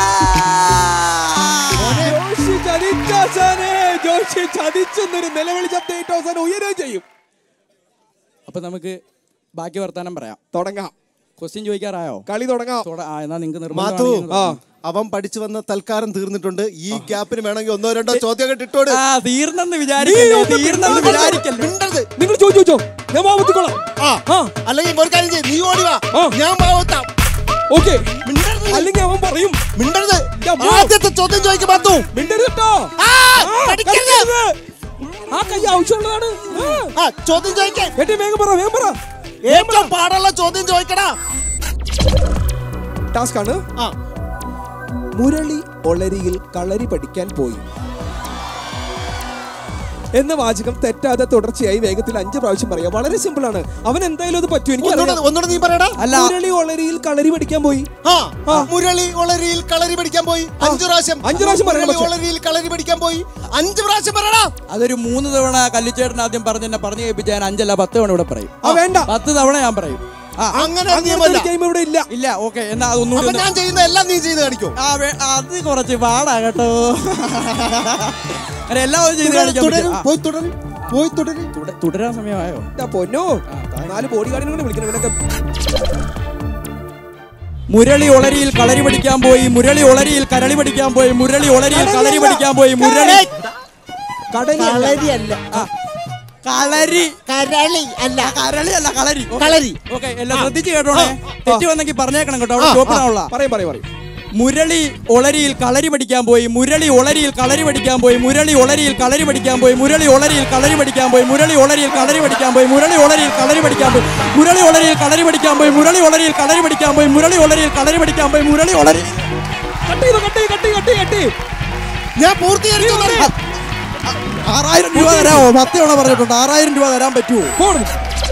ജോഷി ചതിച്ചാസാനെ ജോഷി ചതിച്ചെന്നൊരു നിലവിളി ശബ്ദമായിട്ട് അവസാനം ഉയരുകയും ചെയ്യും അപ്പൊ നമുക്ക് ബാക്കി വർത്താനം പറയാം തുടങ്ങാം ക്വസ്റ്റ്യൻ ചോദിക്കാറായോ കളി തുടങ്ങാം തുട- ആ, എന്നാ നിങ്ങൾക്ക് മാത്തു നിർബന്ധമാണെങ്കിൽ അവൻ പഠിച്ചു വന്ന തൽക്കാലം തീർന്നിട്ടുണ്ട് ഈ ഗ്യാപ്പിന് വേണമെങ്കിൽ ഒന്നോ രണ്ടോ ചോദ്യം ഇട്ടോട് ആ തീർന്നെന്ന് വിചാരിക്കല്ലേ തീർന്നെന്ന് വിചാരിക്കല്ലേ മിണ്ടരുത് നിങ്ങൾ ചോദിച്ചു ചോദിച്ചോ ഞാൻ മാവത്തിക്കൊള്ളാം ആ ആ. അല്ലെങ്കിൽ ഒരു കാര്യം ചെയ്യ്, നീ ഓടി വാ ആ. ഞാൻ മാവത്താം ഓക്കെ മിണ്ടരുത് നീ. അല്ലെങ്കിൽ അവൻ പറയും മിണ്ടരുത് ഞാൻ പോ. ആദ്യത്തെ ചോദ്യം ചോദിക്കും മാത്തു മിണ്ടരുത് കേട്ടോ ആ, ആ, കടിക്കരുത്. കടിക്കരുത്. ആ കൈ ആവശ്യമുള്ളതാണ് ആ. ആ ചോദ്യം ചോദിക്കാൻ കേട്ടി വേഗം പറ വേഗം പറ ഏറ്റവും പാടുള്ള ചോദ്യം ചോദിക്കടാ ടാസ്ക് ആണ് ആ മുരളി ഒളരിയിൽ കളരി പഠിക്കാൻ പോയി എന്ന വാചകം തെറ്റാതെ തുടർച്ചയായി വേഗത്തിൽ അഞ്ച് പ്രാവശ്യം പറയാം വളരെ സിമ്പിൾ ആണ് അവൻ എന്തായാലും അത് പറ്റും എനിക്ക് ഒന്നുകൂടെ ഒന്നുകൂടെ നീ പറയടാ അല്ല മുരളി ഒളരിയിൽ കളരി പഠിക്കാൻ പോയി ആ ആ. മുരളി ഒളരിയിൽ കളരി പഠിക്കാൻ പോയി അഞ്ചു പ്രാവശ്യം അഞ്ച് പ്രാവശ്യം പറയണം മുരളി പക്ഷേ. ഒളരിയിൽ കളരി പഠിക്കാൻ പോയി അഞ്ചു പ്രാവശ്യം പറയടാ അതൊരു മൂന്ന് തവണ കല്ലിച്ചേട്ടൻ ആദ്യം പറഞ്ഞ് എന്നെ പറഞ്ഞു കേൾപ്പിച്ച ഞാൻ അഞ്ചല്ല പത്ത് തവണ ഇവിടെ പറയും ആ വേണ്ട പത്ത് തവണ ഞാൻ പറയും ആ അങ്ങനെ അങ്ങനത്തെ നിയമമല്ല ഒരു ഗെയിം ഇവിടെ ഇല്ല ഇല്ല ഓക്കെ എന്നാ അതൊന്നുകൂടി അപ്പൊ ഒന്ന് ഞാൻ ചെയ്യുന്ന എല്ലാം നീ ചെയ്ത് കാണിക്കോ ആ വേ- അത് കുറച്ച് പാടാ കേട്ടോ അങ്ങനെ എല്ലാം ഒന്ന് ചെയ്ത് കാണിക്കാൻ തുടരും പറ്റും. ആ, പോയി തുടരും പോയി തുടരും തുട- തുടരാൻ സമയമായോ ആ, പൊന്നോ നാല് ബോഡി ഗാർഡിനെ കൂടെ വിളിക്കണം ഇവനൊക്കെ മുരളി ഒളരിയിൽ കളരി പഠിക്കാൻ പോയി മുരളി ഒളരിയിൽ കരളി പഠിക്കാൻ പോയി മുരളി ഒളരിയിൽ കളരി പഠിക്കാൻ പോയി മുരളി കടലി കളരിയല്ല ആ, കളരി കരളി അല്ല കരളി അല്ല കളരി കളരി. ഓക്കെ എല്ലാം ശ്രദ്ധിച്ച് കേട്ടോണേ തെറ്റി വന്നെങ്കിൽ പറഞ്ഞേക്കണം കേട്ടോ അവിടെ സ്റ്റോപ്പിടാനുള്ള പറയും പറയും പറയും മുരളി ഒളരിയിൽ കളരി പഠിക്കാൻ പോയി മുരളി ഒളരിയിൽ കളരി പഠിക്കാൻ പോയി മുരളി ഒളരിയിൽ കളരി പഠിക്കാൻ പോയി മുരളി ഒളരിയിൽ കളരി പഠിക്കാൻ പോയി മുരളി ഒളരിയിൽ കളരി പഠിക്കാൻ പോയി മുരളി ഒളരിയിൽ കളരി പഠിക്കാൻ പോയി മുരളി ഒളരിയിൽ കളരി പഠിക്കാൻ പോയി മുരളി ഒളരിയിൽ കളരി പഠിക്കാൻ പോയി മുരളി ഒളരിയിൽ കളരി പഠിക്കാൻ പോയി മുരളി ഒളരി കട്ട് ചെയ്തു കട്ട് ചെയ്ത് കട്ട് ചെയ്ത് കട്ട് ചെയ്ത് കട്ട് ചെയ്ത് ഞാൻ പൂർത്തീകരിച്ചു പറയും. ആറായിരം രൂപ തരാമോ പത്ത് തവണ പറഞ്ഞിട്ടുണ്ട് ആറായിരം രൂപ തരാൻ പറ്റുമോ പോടും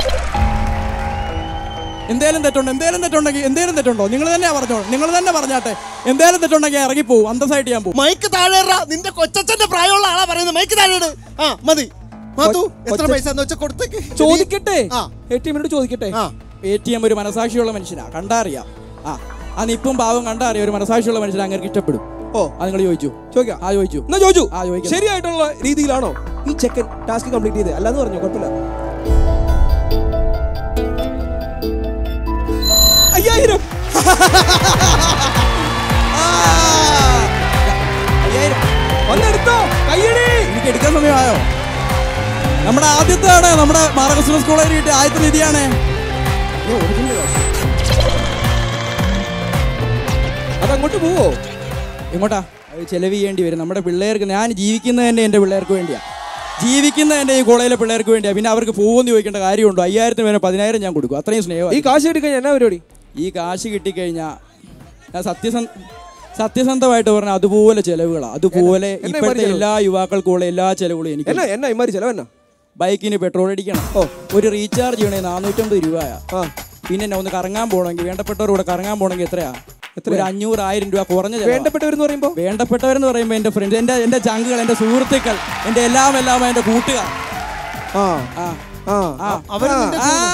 എന്തേലും തെറ്റുണ്ടോ എന്തേലും തെറ്റുണ്ടെങ്കിൽ എന്തേലും തെറ്റുണ്ടോ നിങ്ങൾ തന്നെയാ പറഞ്ഞോ നിങ്ങൾ തന്നെ പറഞ്ഞാട്ടെ എന്തേലും തെറ്റുണ്ടെങ്കിൽ ഞാൻ ഇറങ്ങിപ്പോവും അന്തസ്സായിട്ട് ഞാൻ പോകും മൈക്ക് താഴേറാ നിന്റെ കൊച്ചച്ഛന്റെ പ്രായമുള്ള ആളാ പറയുന്നത് മൈക്ക് താഴേട് ആ മതി മാത്തു എത്ര കൊച്ച- പൈസ എന്ന് വെച്ചാൽ കൊടുത്തേക്ക് ചോദിക്കട്ടെ ആ. എ ടി എമ്മിനോട് ചോദിക്കട്ടെ ആ എ ടി എം ഒരു മനസാക്ഷിയുള്ള മനുഷ്യനാ കണ്ടറിയാം ആ ആ നിപ്പും പാവം കണ്ടറിയാം ഒരു മനസാക്ഷിയുള്ള മനുഷ്യനെ അങ്ങനെ ഇഷ്ടപ്പെടും ഓ ആ നിങ്ങൾ ചോദിച്ചു ചോദിക്കാം ആ ചോദിച്ചു എന്നാ ചോദിച്ചു ആ, ചോദിക്കാം. ശരിയായിട്ടുള്ള രീതിയിലാണോ ഈ ചെക്കൻ ടാസ്ക് കംപ്ലീറ്റ് ചെയ്തത് അല്ലാന്ന് പറഞ്ഞു കുഴപ്പമില്ല അയ്യായിരം ആ! അയ്യായിരം. വന്നെടുത്തോ കയ്യടി എനിക്ക് എടുക്കാൻ സമയമായോ നമ്മുടെ ആദ്യത്തെയാണ് നമ്മുടെ മാർഗസ്വല സ്കൂളിൽ കിട്ടിയ ആദ്യത്തെ നിധിയാണ് അതങ്ങോട്ട് പോവോ എങ്ങോട്ടാ അത് ചെലവ് ചെയ്യേണ്ടി വരും നമ്മുടെ പിള്ളേർക്ക് ഞാൻ ജീവിക്കുന്നത് തന്നെ എൻ്റെ പിള്ളേർക്ക് വേണ്ടിയാണ് ജീവിക്കുന്നത് എൻ്റെ ഈ കോളേജിലെ പിള്ളേർക്ക് വേണ്ടിയാണ് പിന്നെ അവർക്ക് പോകുമെന്ന് ചോദിക്കേണ്ട കാര്യമുണ്ടോ അയ്യായിരത്തിന് വേണം പതിനായിരം ഞാൻ കൊടുക്കും അത്രയും ഈ സ്നേഹം കാശ് എടുക്കാൻ എന്നാ പരിപാടി ഈ കാശ് കിട്ടിക്കഴിഞ്ഞാൽ ഞാൻ സത്യസന്ധ സത്യസന്ധമായിട്ട് പറഞ്ഞാൽ അതുപോലെ ചെലവുകളാണ് അതുപോലെ എന്നാ ഇപ്പോഴത്തെ ഇമാതിരി എല്ലാ യുവാക്കൾക്കും ഉള്ള എല്ലാ ചെലവുകളും എനിക്ക് എന്നാ എന്നാ ഇമാരി ചെലവെന്നാ ബൈക്കിന് പെട്രോൾ അടിക്കണം ഓ ഒരു റീചാർജ് ചെയ്യണേ നാനൂറ്റമ്പത് രൂപയാ ആ പിന്നെ എന്നാ ഒന്ന് കറങ്ങാൻ പോകണമെങ്കിൽ വേണ്ടപ്പെട്ടവരുടെ കറങ്ങാൻ പോകണമെങ്കിൽ എത്രയാ ഒരു അഞ്ഞൂറ് ആയിരം രൂപ കുറഞ്ഞ ചെലവാ. വേണ്ടപ്പെട്ടവരെന്ന് പറയുമ്പോ വേണ്ടപ്പെട്ടവരെന്ന് പറയുമ്പോൾ എൻ്റെ ഫ്രണ്ട്സ് എൻ്റെ എൻ്റെ ചങ്കുകൾ എൻ്റെ സുഹൃത്തുക്കൾ എൻ്റെ എല്ലാം എല്ലാം എൻ്റെ കൂട്ടുകാർ ആ ആ ആ ആ അവര് നിന്റെ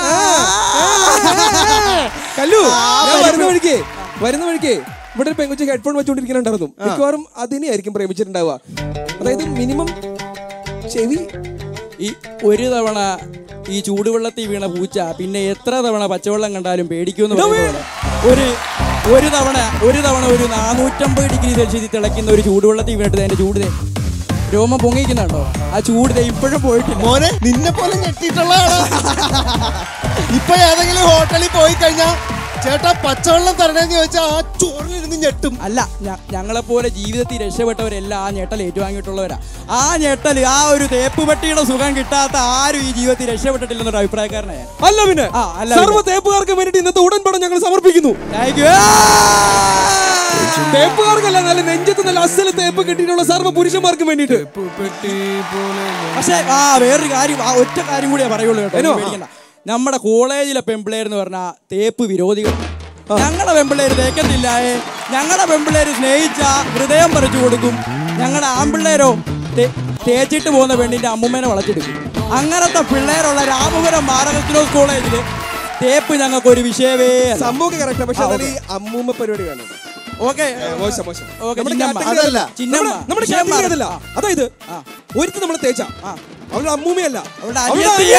കല്ലു ഞാൻ വരുന്ന വഴിക്ക് വരുന്ന വഴിക്ക് ഇവിടെ ഒരു പെങ്കുച്ച ഹെഡ്ഫോൺ വെച്ചുകൊണ്ടിരിക്കുന്നുണ്ടായിരുന്നു മിക്കവാറും അതിനെയായിരിക്കും പ്രേമിച്ചിട്ടുണ്ടാവുക അതായത് മിനിമം ചെവി ഈ ഒരു തവണ ഈ ചൂടുവെള്ളത്തിൽ വീണ പൂച്ച പിന്നെ എത്ര തവണ പച്ചവെള്ളം കണ്ടാലും പേടിക്കുമെന്ന് പറയുന്നത് പോലെ ഒരു ഒരു തവണ ഒരു തവണ ഒരു നാനൂറ്റമ്പത് ഡിഗ്രി സെൽഷ്യസിൽ തിളയ്ക്കുന്ന ഒരു ചൂടുവെള്ളത്തിൽ വീണിട്ട് അതിന്റെ ചൂട് ദേ രോമം പൊങ്ങിക്കുന്നുണ്ടോ ആ ചൂട് ദേ ഇപ്പോഴും പോയിട്ടില്ല മോനെ നിന്നെ പോലെ ഞെട്ടിയിട്ടുള്ള ആളാ ഇപ്പൊ ഏതെങ്കിലും ഹോട്ടലിൽ പോയി കഴിഞ്ഞാ ചേട്ടാ പച്ചവെള്ളം തരണേന്ന് ചോദിച്ചാൽ ആ ചോറിലിരുന്ന് ഞെട്ടും അല്ല ഞങ്ങളെ പോലെ ജീവിതത്തിൽ രക്ഷപ്പെട്ടവരെല്ലാം ആ ഞെട്ടൽ ഏറ്റുവാങ്ങിയിട്ടുള്ളവരാ ആ ഞെട്ടൽ ആ ഒരു തേപ്പ് പെട്ടിയുടെ സുഖം കിട്ടാത്ത ആരും ഈ ജീവിതത്തിൽ രക്ഷപ്പെട്ടിട്ടില്ലെന്നൊരു അഭിപ്രായക്കാരനായ അല്ല പിന്നെ ആ, അല്ല സർവ്വ തേപ്പുകാർക്ക് വേണ്ടിയിട്ട് ഇന്നത്തെ ഉടൻപടം ഞങ്ങൾ സമർപ്പിക്കുന്നു താങ്ക് യു തേപ്പുകാർക്കല്ല നല്ല നെഞ്ചത്ത് നല്ല അസല് തേപ്പ് കിട്ടിയിട്ടുള്ള സർവ്വ പുരുഷന്മാർക്ക് വേണ്ടിയിട്ട് പക്ഷേ ആ വേറൊരു കാര്യം ആ ഒറ്റ കാര്യം കൂടിയേ പറയുള്ളൂ കേട്ടോ എന്നോ? ഒന്നും പേടിക്കണ്ട. നമ്മുടെ കോളേജിലെ പെമ്പിളേർ എന്ന് പറഞ്ഞാൽ തേപ്പ് വിരോധികൾ ഞങ്ങളുടെ പെമ്പിള്ളേര് തേക്കത്തില്ലായേ ഞങ്ങളുടെ പെമ്പിള്ളേര് സ്നേഹിച്ച ഹൃദയം പറിച്ചു കൊടുക്കും ഞങ്ങളുടെ ആമ്പിള്ളേരോ തേ- തേച്ചിട്ട് പോകുന്ന പെണ്ണിന്റെ അമ്മുമ്മേനെ വളച്ചെടുക്കും അങ്ങനത്തെ പിള്ളേരുള്ള രാമപുരം മാരകത്തിലോസ് കോളേജില് തേപ്പ് ഞങ്ങൾക്ക് ഒരു വിഷയമേ അല്ല. സംഭവം കറക്റ്റാ പക്ഷെ ആ, അതിൽ ഈ അമ്മൂമ്മ പരിപാടി വേണം ഓക്കെ മോശം മോശം ഓക്കെ, നമ്മുടെ ചിന്നമ്മ. category അതല്ല. ചിന്നമ്മ. നമ്മുടെ- നമ്മുടെ ചിന്നമ്മ. category അതല്ല ആ. അതായത് ആ. ഒരുത്ത് നമ്മളെ തേച്ച ആ. അവളുടെ അമ്മൂമ്മയല്ല അവളുടെ അവളുടെ അനിയത്തിയാ.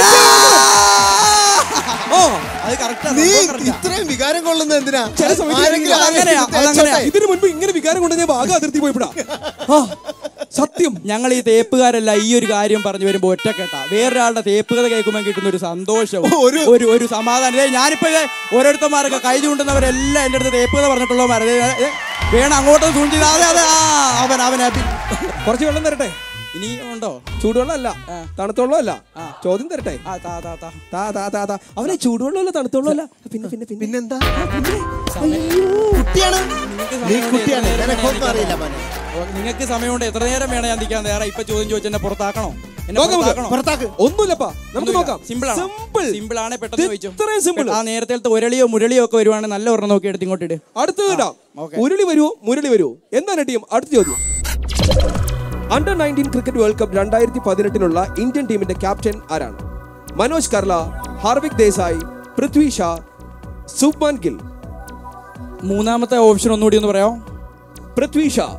ഓ അത് കറക്റ്റാ നീ സംഭവം correct ആ. ഇത്രയും വികാരം കൊള്ളുന്ന എന്തിനാ ചില സമയത്ത് ആരെങ്കിലും അതങ്ങനെയാ, ആരെങ്കിലും തേച്ചോട്ടെ. അതങ്ങനെയാ. ഇതിനു മുൻപ് ഇങ്ങനെ വികാരം കൊണ്ട് ഞാൻ ഭാഗം അതിർത്തി പോയിപ്പെടാ ആ സത്യം ഞങ്ങൾ ഈ തേപ്പുകാരെല്ലാം ഈ ഒരു കാര്യം പറഞ്ഞു വരുമ്പോൾ ഒറ്റക്കെട്ടാ വേറൊരാളുടെ തേപ്പുകഥ കേൾക്കുമ്പോൾ കിട്ടുന്ന ഒരു സന്തോഷവും ഒരു- ഒരു ഒരു സമാധാനം ദേ ഞാനിപ്പോ ദേ ഓരോരുത്തന്മാരൊക്കെ കൈ ചൂണ്ടുന്നവരെല്ലാം എൻ്റെ അടുത്ത് തേപ്പുകഥ പറഞ്ഞിട്ടുള്ളവന്മാർ വേണം അങ്ങോട്ട് ചൂണ്ടി ചെയ്താൽ അതെ അതെ ആ അവൻ അവൻ happy. കുറച്ച് വെള്ളം തരട്ടെ ഇനി ഉണ്ടോ ചൂടുവെള്ളം അല്ല ആ. തണുത്തോളം അല്ല ആ. ചോദ്യം തരട്ടെ ആ താ താ താ താ താ താ താ അവനെ ചൂടുവെള്ളം അല്ല തണുത്തോളം അല്ല പിന്നെ പിന്നെ പിന്നെ പിന്നെന്താ കുട്ടിയാണ് നീ കുട്ടിയാണ് നിനക്കൊന്നും അറിയില്ല മോനെ നിങ്ങൾക്ക് സമയമുണ്ട് എത്ര നേരം വേണം ഞാൻ നിൽക്കാൻ നേരം ഇപ്പൊ ചോദ്യം ചോദിച്ചു എന്നെ പുറത്താക്കണോ എന്നെ നോക്കാം നമുക്ക്. പുറത്താക്കണോ പുറത്താക്ക് ഒന്നുമില്ലപ്പാ നമുക്ക് നോക്കാം സിമ്പിൾ ആണ് സിമ്പിൾ സിമ്പിൾ ആണ് പെട്ടെന്ന് ചോദിച്ചു ഇത്രയും സിമ്പിൾ ആ നേരത്തെ ഉരളിയോ മുരളിയോ ഒക്കെ വരുവാണെങ്കിൽ നല്ല ഒരെണ്ണം നോക്കി എടുത്ത് ഇങ്ങോട്ട് ഇട് അടുത്തത് ഇടാം ഓക്കേ. ഉരുളി വരുമോ മുരളി വരുമോ എന്താണ് ടീം അടുത്ത ചോദ്യം under nineteen cricket World Cup രണ്ടായിരത്തി പതിനെട്ടിനുള്ള ഇന്ത്യൻ ടീമിന്റെ ക്യാപ്റ്റൻ ആരാണ് മനോജ് കർല ഹാർവിക് ദേശായി പൃഥ്വി ഷാ സുബ്മാൻ ഗിൽ മൂന്നാമത്തെ ഓപ്ഷൻ ഒന്നുകൂടി ഒന്ന് പറയാമോ പൃഥ്വി ഷാ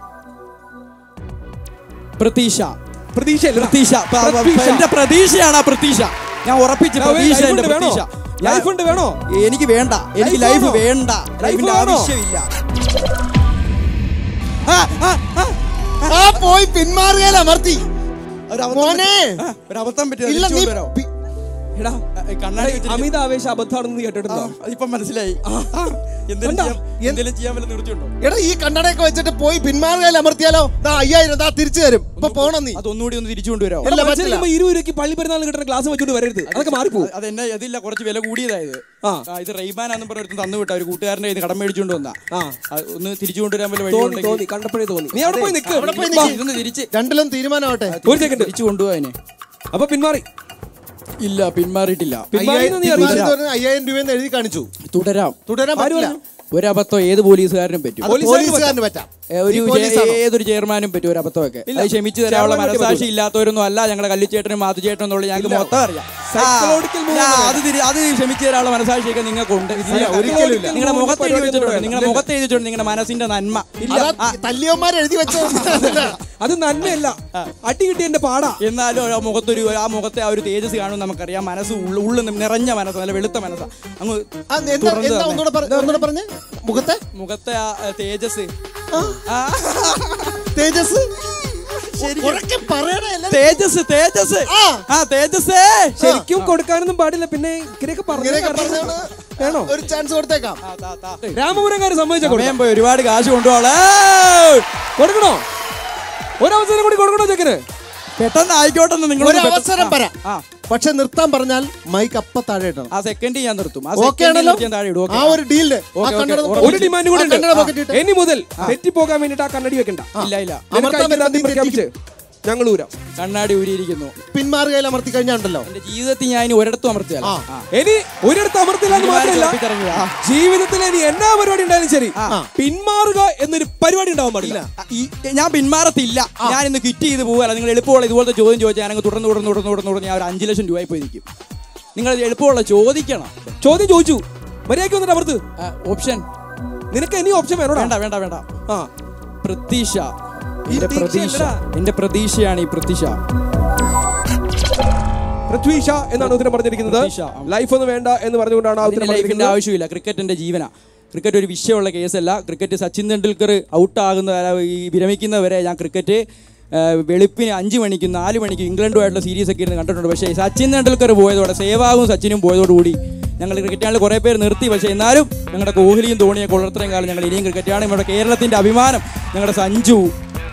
പ്രതീക്ഷ പ്രതീക്ഷ പ്രതീക്ഷ പ- പ- എന്റെ പ്രതീക്ഷയാണ് ആ പ്രതീക്ഷ ഞാൻ ഉറപ്പിച്ചു പ്രതീക്ഷ എന്റെ വേണോ പ്രതീക്ഷ ലൈഫ് ഉണ്ട് വേണോ എനിക്ക് വേണ്ട എനിക്ക് Life ലൈഫ് വേണോ? വേണ്ട Life ലൈഫിന്റെ വേണോ? ആവശ്യമില്ല ആ, ആ, ആ, ആ പോയി പിന്മാറിയാൽ അമർത്തി ഒരു അബദ്ധം മോനെ പറ്റി. ആ, ഒരു അബദ്ധം പറ്റി ഇല്ല നീ പി- എടാ കണ്ണാടി വെച്ചിട്ട് അമിത ആവേശ അബദ്ധാണെന്ന് കേട്ടിട്ടുണ്ടോ ഇപ്പൊ മനസ്സിലായി എന്തെങ്കിലും കണ്ടാ? ചെയ്യാൻ- എന്തെങ്കിലും ചെയ്യാൻ വല്ല നിർത്തിയുണ്ടോ എടാ ഈ കണ്ണടയൊക്കെ വെച്ചിട്ട് പോയി പിന്മാറിയാൽ അമർത്തിയാലോ ദാ അയ്യായിരം ദാ തിരിച്ചു തരും ഇപ്പൊ പോണം നീ അതൊന്നുകൂടി ഒന്ന് തിരിച്ചു കൊണ്ടുവരാമോ ഇല്ല, പറ്റില്ല. മത്സരിക്കുമ്പോ ഇരുപത് രൂപയ്ക്ക് പള്ളി പെരുന്നാൾ കിട്ടുന്ന ഗ്ലാസ് വെച്ചോണ്ട് വരരുത് അതൊക്കെ മാറിപ്പോകും അത് എന്നെ അതില്ല കുറച്ച് വില കൂടിയതായത് ആ. ആ, ഇത് റെയ്മാനാന്നും പറഞ്ഞ തന്നു വിട്ട ഒരു കൂട്ടുകാരന്റെ ഇത് കടം മേടിച്ചുകൊണ്ട് വന്നാ ആ. ആ, ഒന്ന് തിരിച്ചു കൊണ്ടുവരാൻ വല്ല വഴി തോന്നി ഉണ്ടെങ്കിൽ- തോന്നി കണ്ടപ്പോഴേ തോന്നി നീ അവിടെ പോയി നിൽക്ക് അവിടെ പോയി വാ, നിക്ക്. ഇതൊന്ന് തിരിച്ച് രണ്ടിലും തീരുമാനമാവട്ടെ ഒരു സെക്കൻഡ് തിരിച്ചു കൊണ്ടുപോകാനെ അപ്പൊ പിന്മാറി ഇല്ല പിന്മാറിയിട്ടില്ല പിന്മാറിയെന്ന് നീ അയ്യായിരം അറിയില്ല പറഞ്ഞ് അയ്യായിരം രൂപയെന്ന് എഴുതി കാണിച്ചു തുടരാം തുടരാൻ പറ്റില്ല ഒരബദ്ധം ഏത് പോലീസുകാരനും പറ്റും അത് പോലീസുകാരന് പോലീസുകാരന് പറ്റാം ഏ, ഒരു നീ പോലീസാണോ? ഏതൊരു ചെയർമാനും പറ്റും ഒരു അബദ്ധമൊക്കെ ഇല്ല. അത് ക്ഷമിച്ചു തരാനുള്ള ചെയർമാനൊക്കെ മനസാക്ഷി പറ്റൂല. ഇല്ലാത്തവരൊന്നും അല്ല ഞങ്ങളുടെ കല്ലുചേട്ടനും മാതുചേട്ടനും എന്നുള്ള ഞങ്ങൾക്ക് ഇല്ല. മൊത്തം അറിയാം Psychological ആ, movement ആ, അത് തിരി- അത് ക്ഷമിച്ചു തരാനുള്ള മനസാക്ഷിയൊക്കെ നിങ്ങൾക്കുണ്ട് ഒരിക്കലും ഇല്ല. നിങ്ങളുടെ മുഖത്ത് എഴുതി പരിപാടി വെച്ചിട്ടുണ്ട് ഒന്നും നിങ്ങളുടെ ഇല്ല. മുഖത്ത് എഴുതി വെച്ചിട്ടുണ്ട് നിങ്ങളുടെ മനസ്സിന്റെ നന്മ അതാ തല്ലിയന്മാർ എഴുതി വെച്ചോ അത് നന്മയല്ല അടി കിട്ടിയ എന്റെ പാടാ എന്നാലും ആ മുഖത്തൊരു ആ മുഖത്തെ ആ ഒരു തേജസ് കാണും നമുക്കറിയാം മനസ്സ് ഉള്ളു ഉള്ളു നിറഞ്ഞ മനസ്സ് നല്ല വെളുത്ത മനസ്സാ അങ്ങ് ആ, എന്താ തുറന്ന് എന്താ തന്നെ. ഒന്നുകൂടെ പറ- ഒന്നുകൂടെ പറഞ്ഞേ മുഖത്തെ മുഖത്തെ ആ ആ, തേജസ് ആ, തേജസ് ശരിക്കും. ഉറക്കെ പറയണേ എല്ലാരും. തേജസ് തേജസ് ആ. ആ തേജസ്സേ ശരിക്കും കൊടുക്കാനൊന്നും പാടില്ല പിന്നെ ഇങ്ങനെയൊക്കെ ഇങ്ങനെയൊക്കെ പറഞ്ഞു പറഞ്ഞാണ് വേണോ ഒരു ചാൻസ് കൊടുത്തേക്കാം ആ, താ, താ. രാമപുരംകാര് സമ്മതിച്ച സമയം പോയി ഒരുപാട് കാശ് കൊണ്ടുപോളെ കൊടുക്കണോ ഒരവസരം കൂടി കൊടുക്കണോ ചെക്കന് പെട്ടെന്ന് ആയിക്കോട്ടെ നിങ്ങൾ ഒരു അവസരം പറ ആ പക്ഷെ നിർത്താൻ പറഞ്ഞാൽ മൈക്ക് അപ്പ താഴെ ഇടണം ആ സെക്കൻഡ് ഞാൻ നിർത്തും ആ ഓക്കെ second ആണല്ലോ ഞാൻ താഴെ ഇടും ഓക്കെ ആ ഒരു ഡീലില് ഓക്കെ, ഓക്കെ, ഒരു ഡിമാൻഡ് കൂടെ ഉണ്ട് പോക്കറ്റ് ഇട്ട് ഇനി മുതൽ തെറ്റിപ്പോകാൻ വേണ്ടിട്ട് ആ കണ്ണടി വെക്കണ്ട ഇല്ല ഇല്ല അമർത്താൻ നിനക്ക് പറ്റുന്ന ഐക്യദാർഢ്യം പ്രഖ്യാപിച്ച് ഞങ്ങൾ ഊരാം കണ്ണാടി ഊരിയിരിക്കുന്നു പിന്മാറുകയിൽ അമർത്തി കഴിഞ്ഞാണ്ടല്ലോ എന്റെ ജീവിതത്തിൽ ഞാൻ ഇനി ഒരിടത്തും അമർത്തിയല്ല ആ. ഇനി ഒരിടത്ത് അമർത്തില്ല എന്ന് മാത്രമല്ല ഉറപ്പിച്ചിറങ്ങിയതാ. ആ. ജീവിതത്തിൽ ഇനി എന്നാ പരിപാടി ഉണ്ടായാലും ശരി പിന്മാറുക എന്നൊരു പരിപാടി ഉണ്ടാവാൻ പാടില്ല ഈ- ഞാൻ പിന്മാറത്തില്ല ഞാൻ ഇന്ന് കിറ്റ് ചെയ്ത് പോകല്ല നിങ്ങൾ എളുപ്പമുള്ള ഇതുപോലത്തെ ചോദ്യം ചോദിച്ചാൽ ഞാനങ്ങ് തുടർന്ന് തുടർന്ന് തുടർന്ന് തുടർന്ന് തുടർന്ന് ഞാൻ ഒരു അഞ്ച് ലക്ഷം രൂപയിൽ പോയി നിൽക്കും നിങ്ങൾ എളുപ്പമുള്ള ചോദിക്കണം ചോദ്യം ചോദിച്ചു മര്യാദയ്ക്ക് വന്നിട്ട് അമർത്ത് ഓപ്ഷൻ നിനക്ക് ഇനി ഓപ്ഷൻ വേണോടാ വേണ്ട വേണ്ട വേണ്ട ആ പ്രതീക്ഷ എന്റെ പ്രതീക്ഷ പ്രതീക്ഷ അല്ലടാ. എന്റെ പ്രതീക്ഷയാണ് ഈ പ്രതീക്ഷ പൃഥ്വി ഷാ എന്നാണ് ഉത്തരം പറഞ്ഞിരിക്കുന്നത് പൃഥ്വി ഷാ. ലൈഫ് ഒന്നും വേണ്ട എന്ന് പറഞ്ഞുകൊണ്ടാണ് ആ അതിന് ഉത്തരം ലൈഫിന്റെ പറഞ്ഞിരിക്കുന്നത് ആവശ്യമില്ല ക്രിക്കറ്റ് എന്റെ ജീവനാ ക്രിക്കറ്റ് ഒരു വിഷയമുള്ള കേസല്ല ക്രിക്കറ്റ് സച്ചിൻ തെണ്ടുൽക്കർ ഔട്ടാകുന്ന ഈ വിരമിക്കുന്നവരെ ഞാൻ ക്രിക്കറ്റ് ആ, വെളുപ്പിന് അഞ്ച് മണിക്കും നാല് മണിക്കും ഇംഗ്ലണ്ടുമായിട്ടുള്ള സീരീസ് ഒക്കെ ഇരുന്ന് കണ്ടിട്ടുണ്ട് പക്ഷേ സച്ചിൻ തെണ്ടുൽക്കർ പോയതോടെ സേവാഗും സച്ചിനും പോയതോടുകൂടി ഞങ്ങൾ ക്രിക്കറ്റ് ചാനൽ കുറേ പേര് നിർത്തി പക്ഷേ എന്നാലും ഞങ്ങളുടെ കോഹ്ലിയും ധോണിയൊക്കെ ഉള്ളത്രയും കാലം ഞങ്ങൾ ഇനിയും ക്രിക്കറ്റ് ആണ് നമ്മുടെ കേരളത്തിന്റെ അഭിമാനം ഞങ്ങളുടെ സഞ്ജു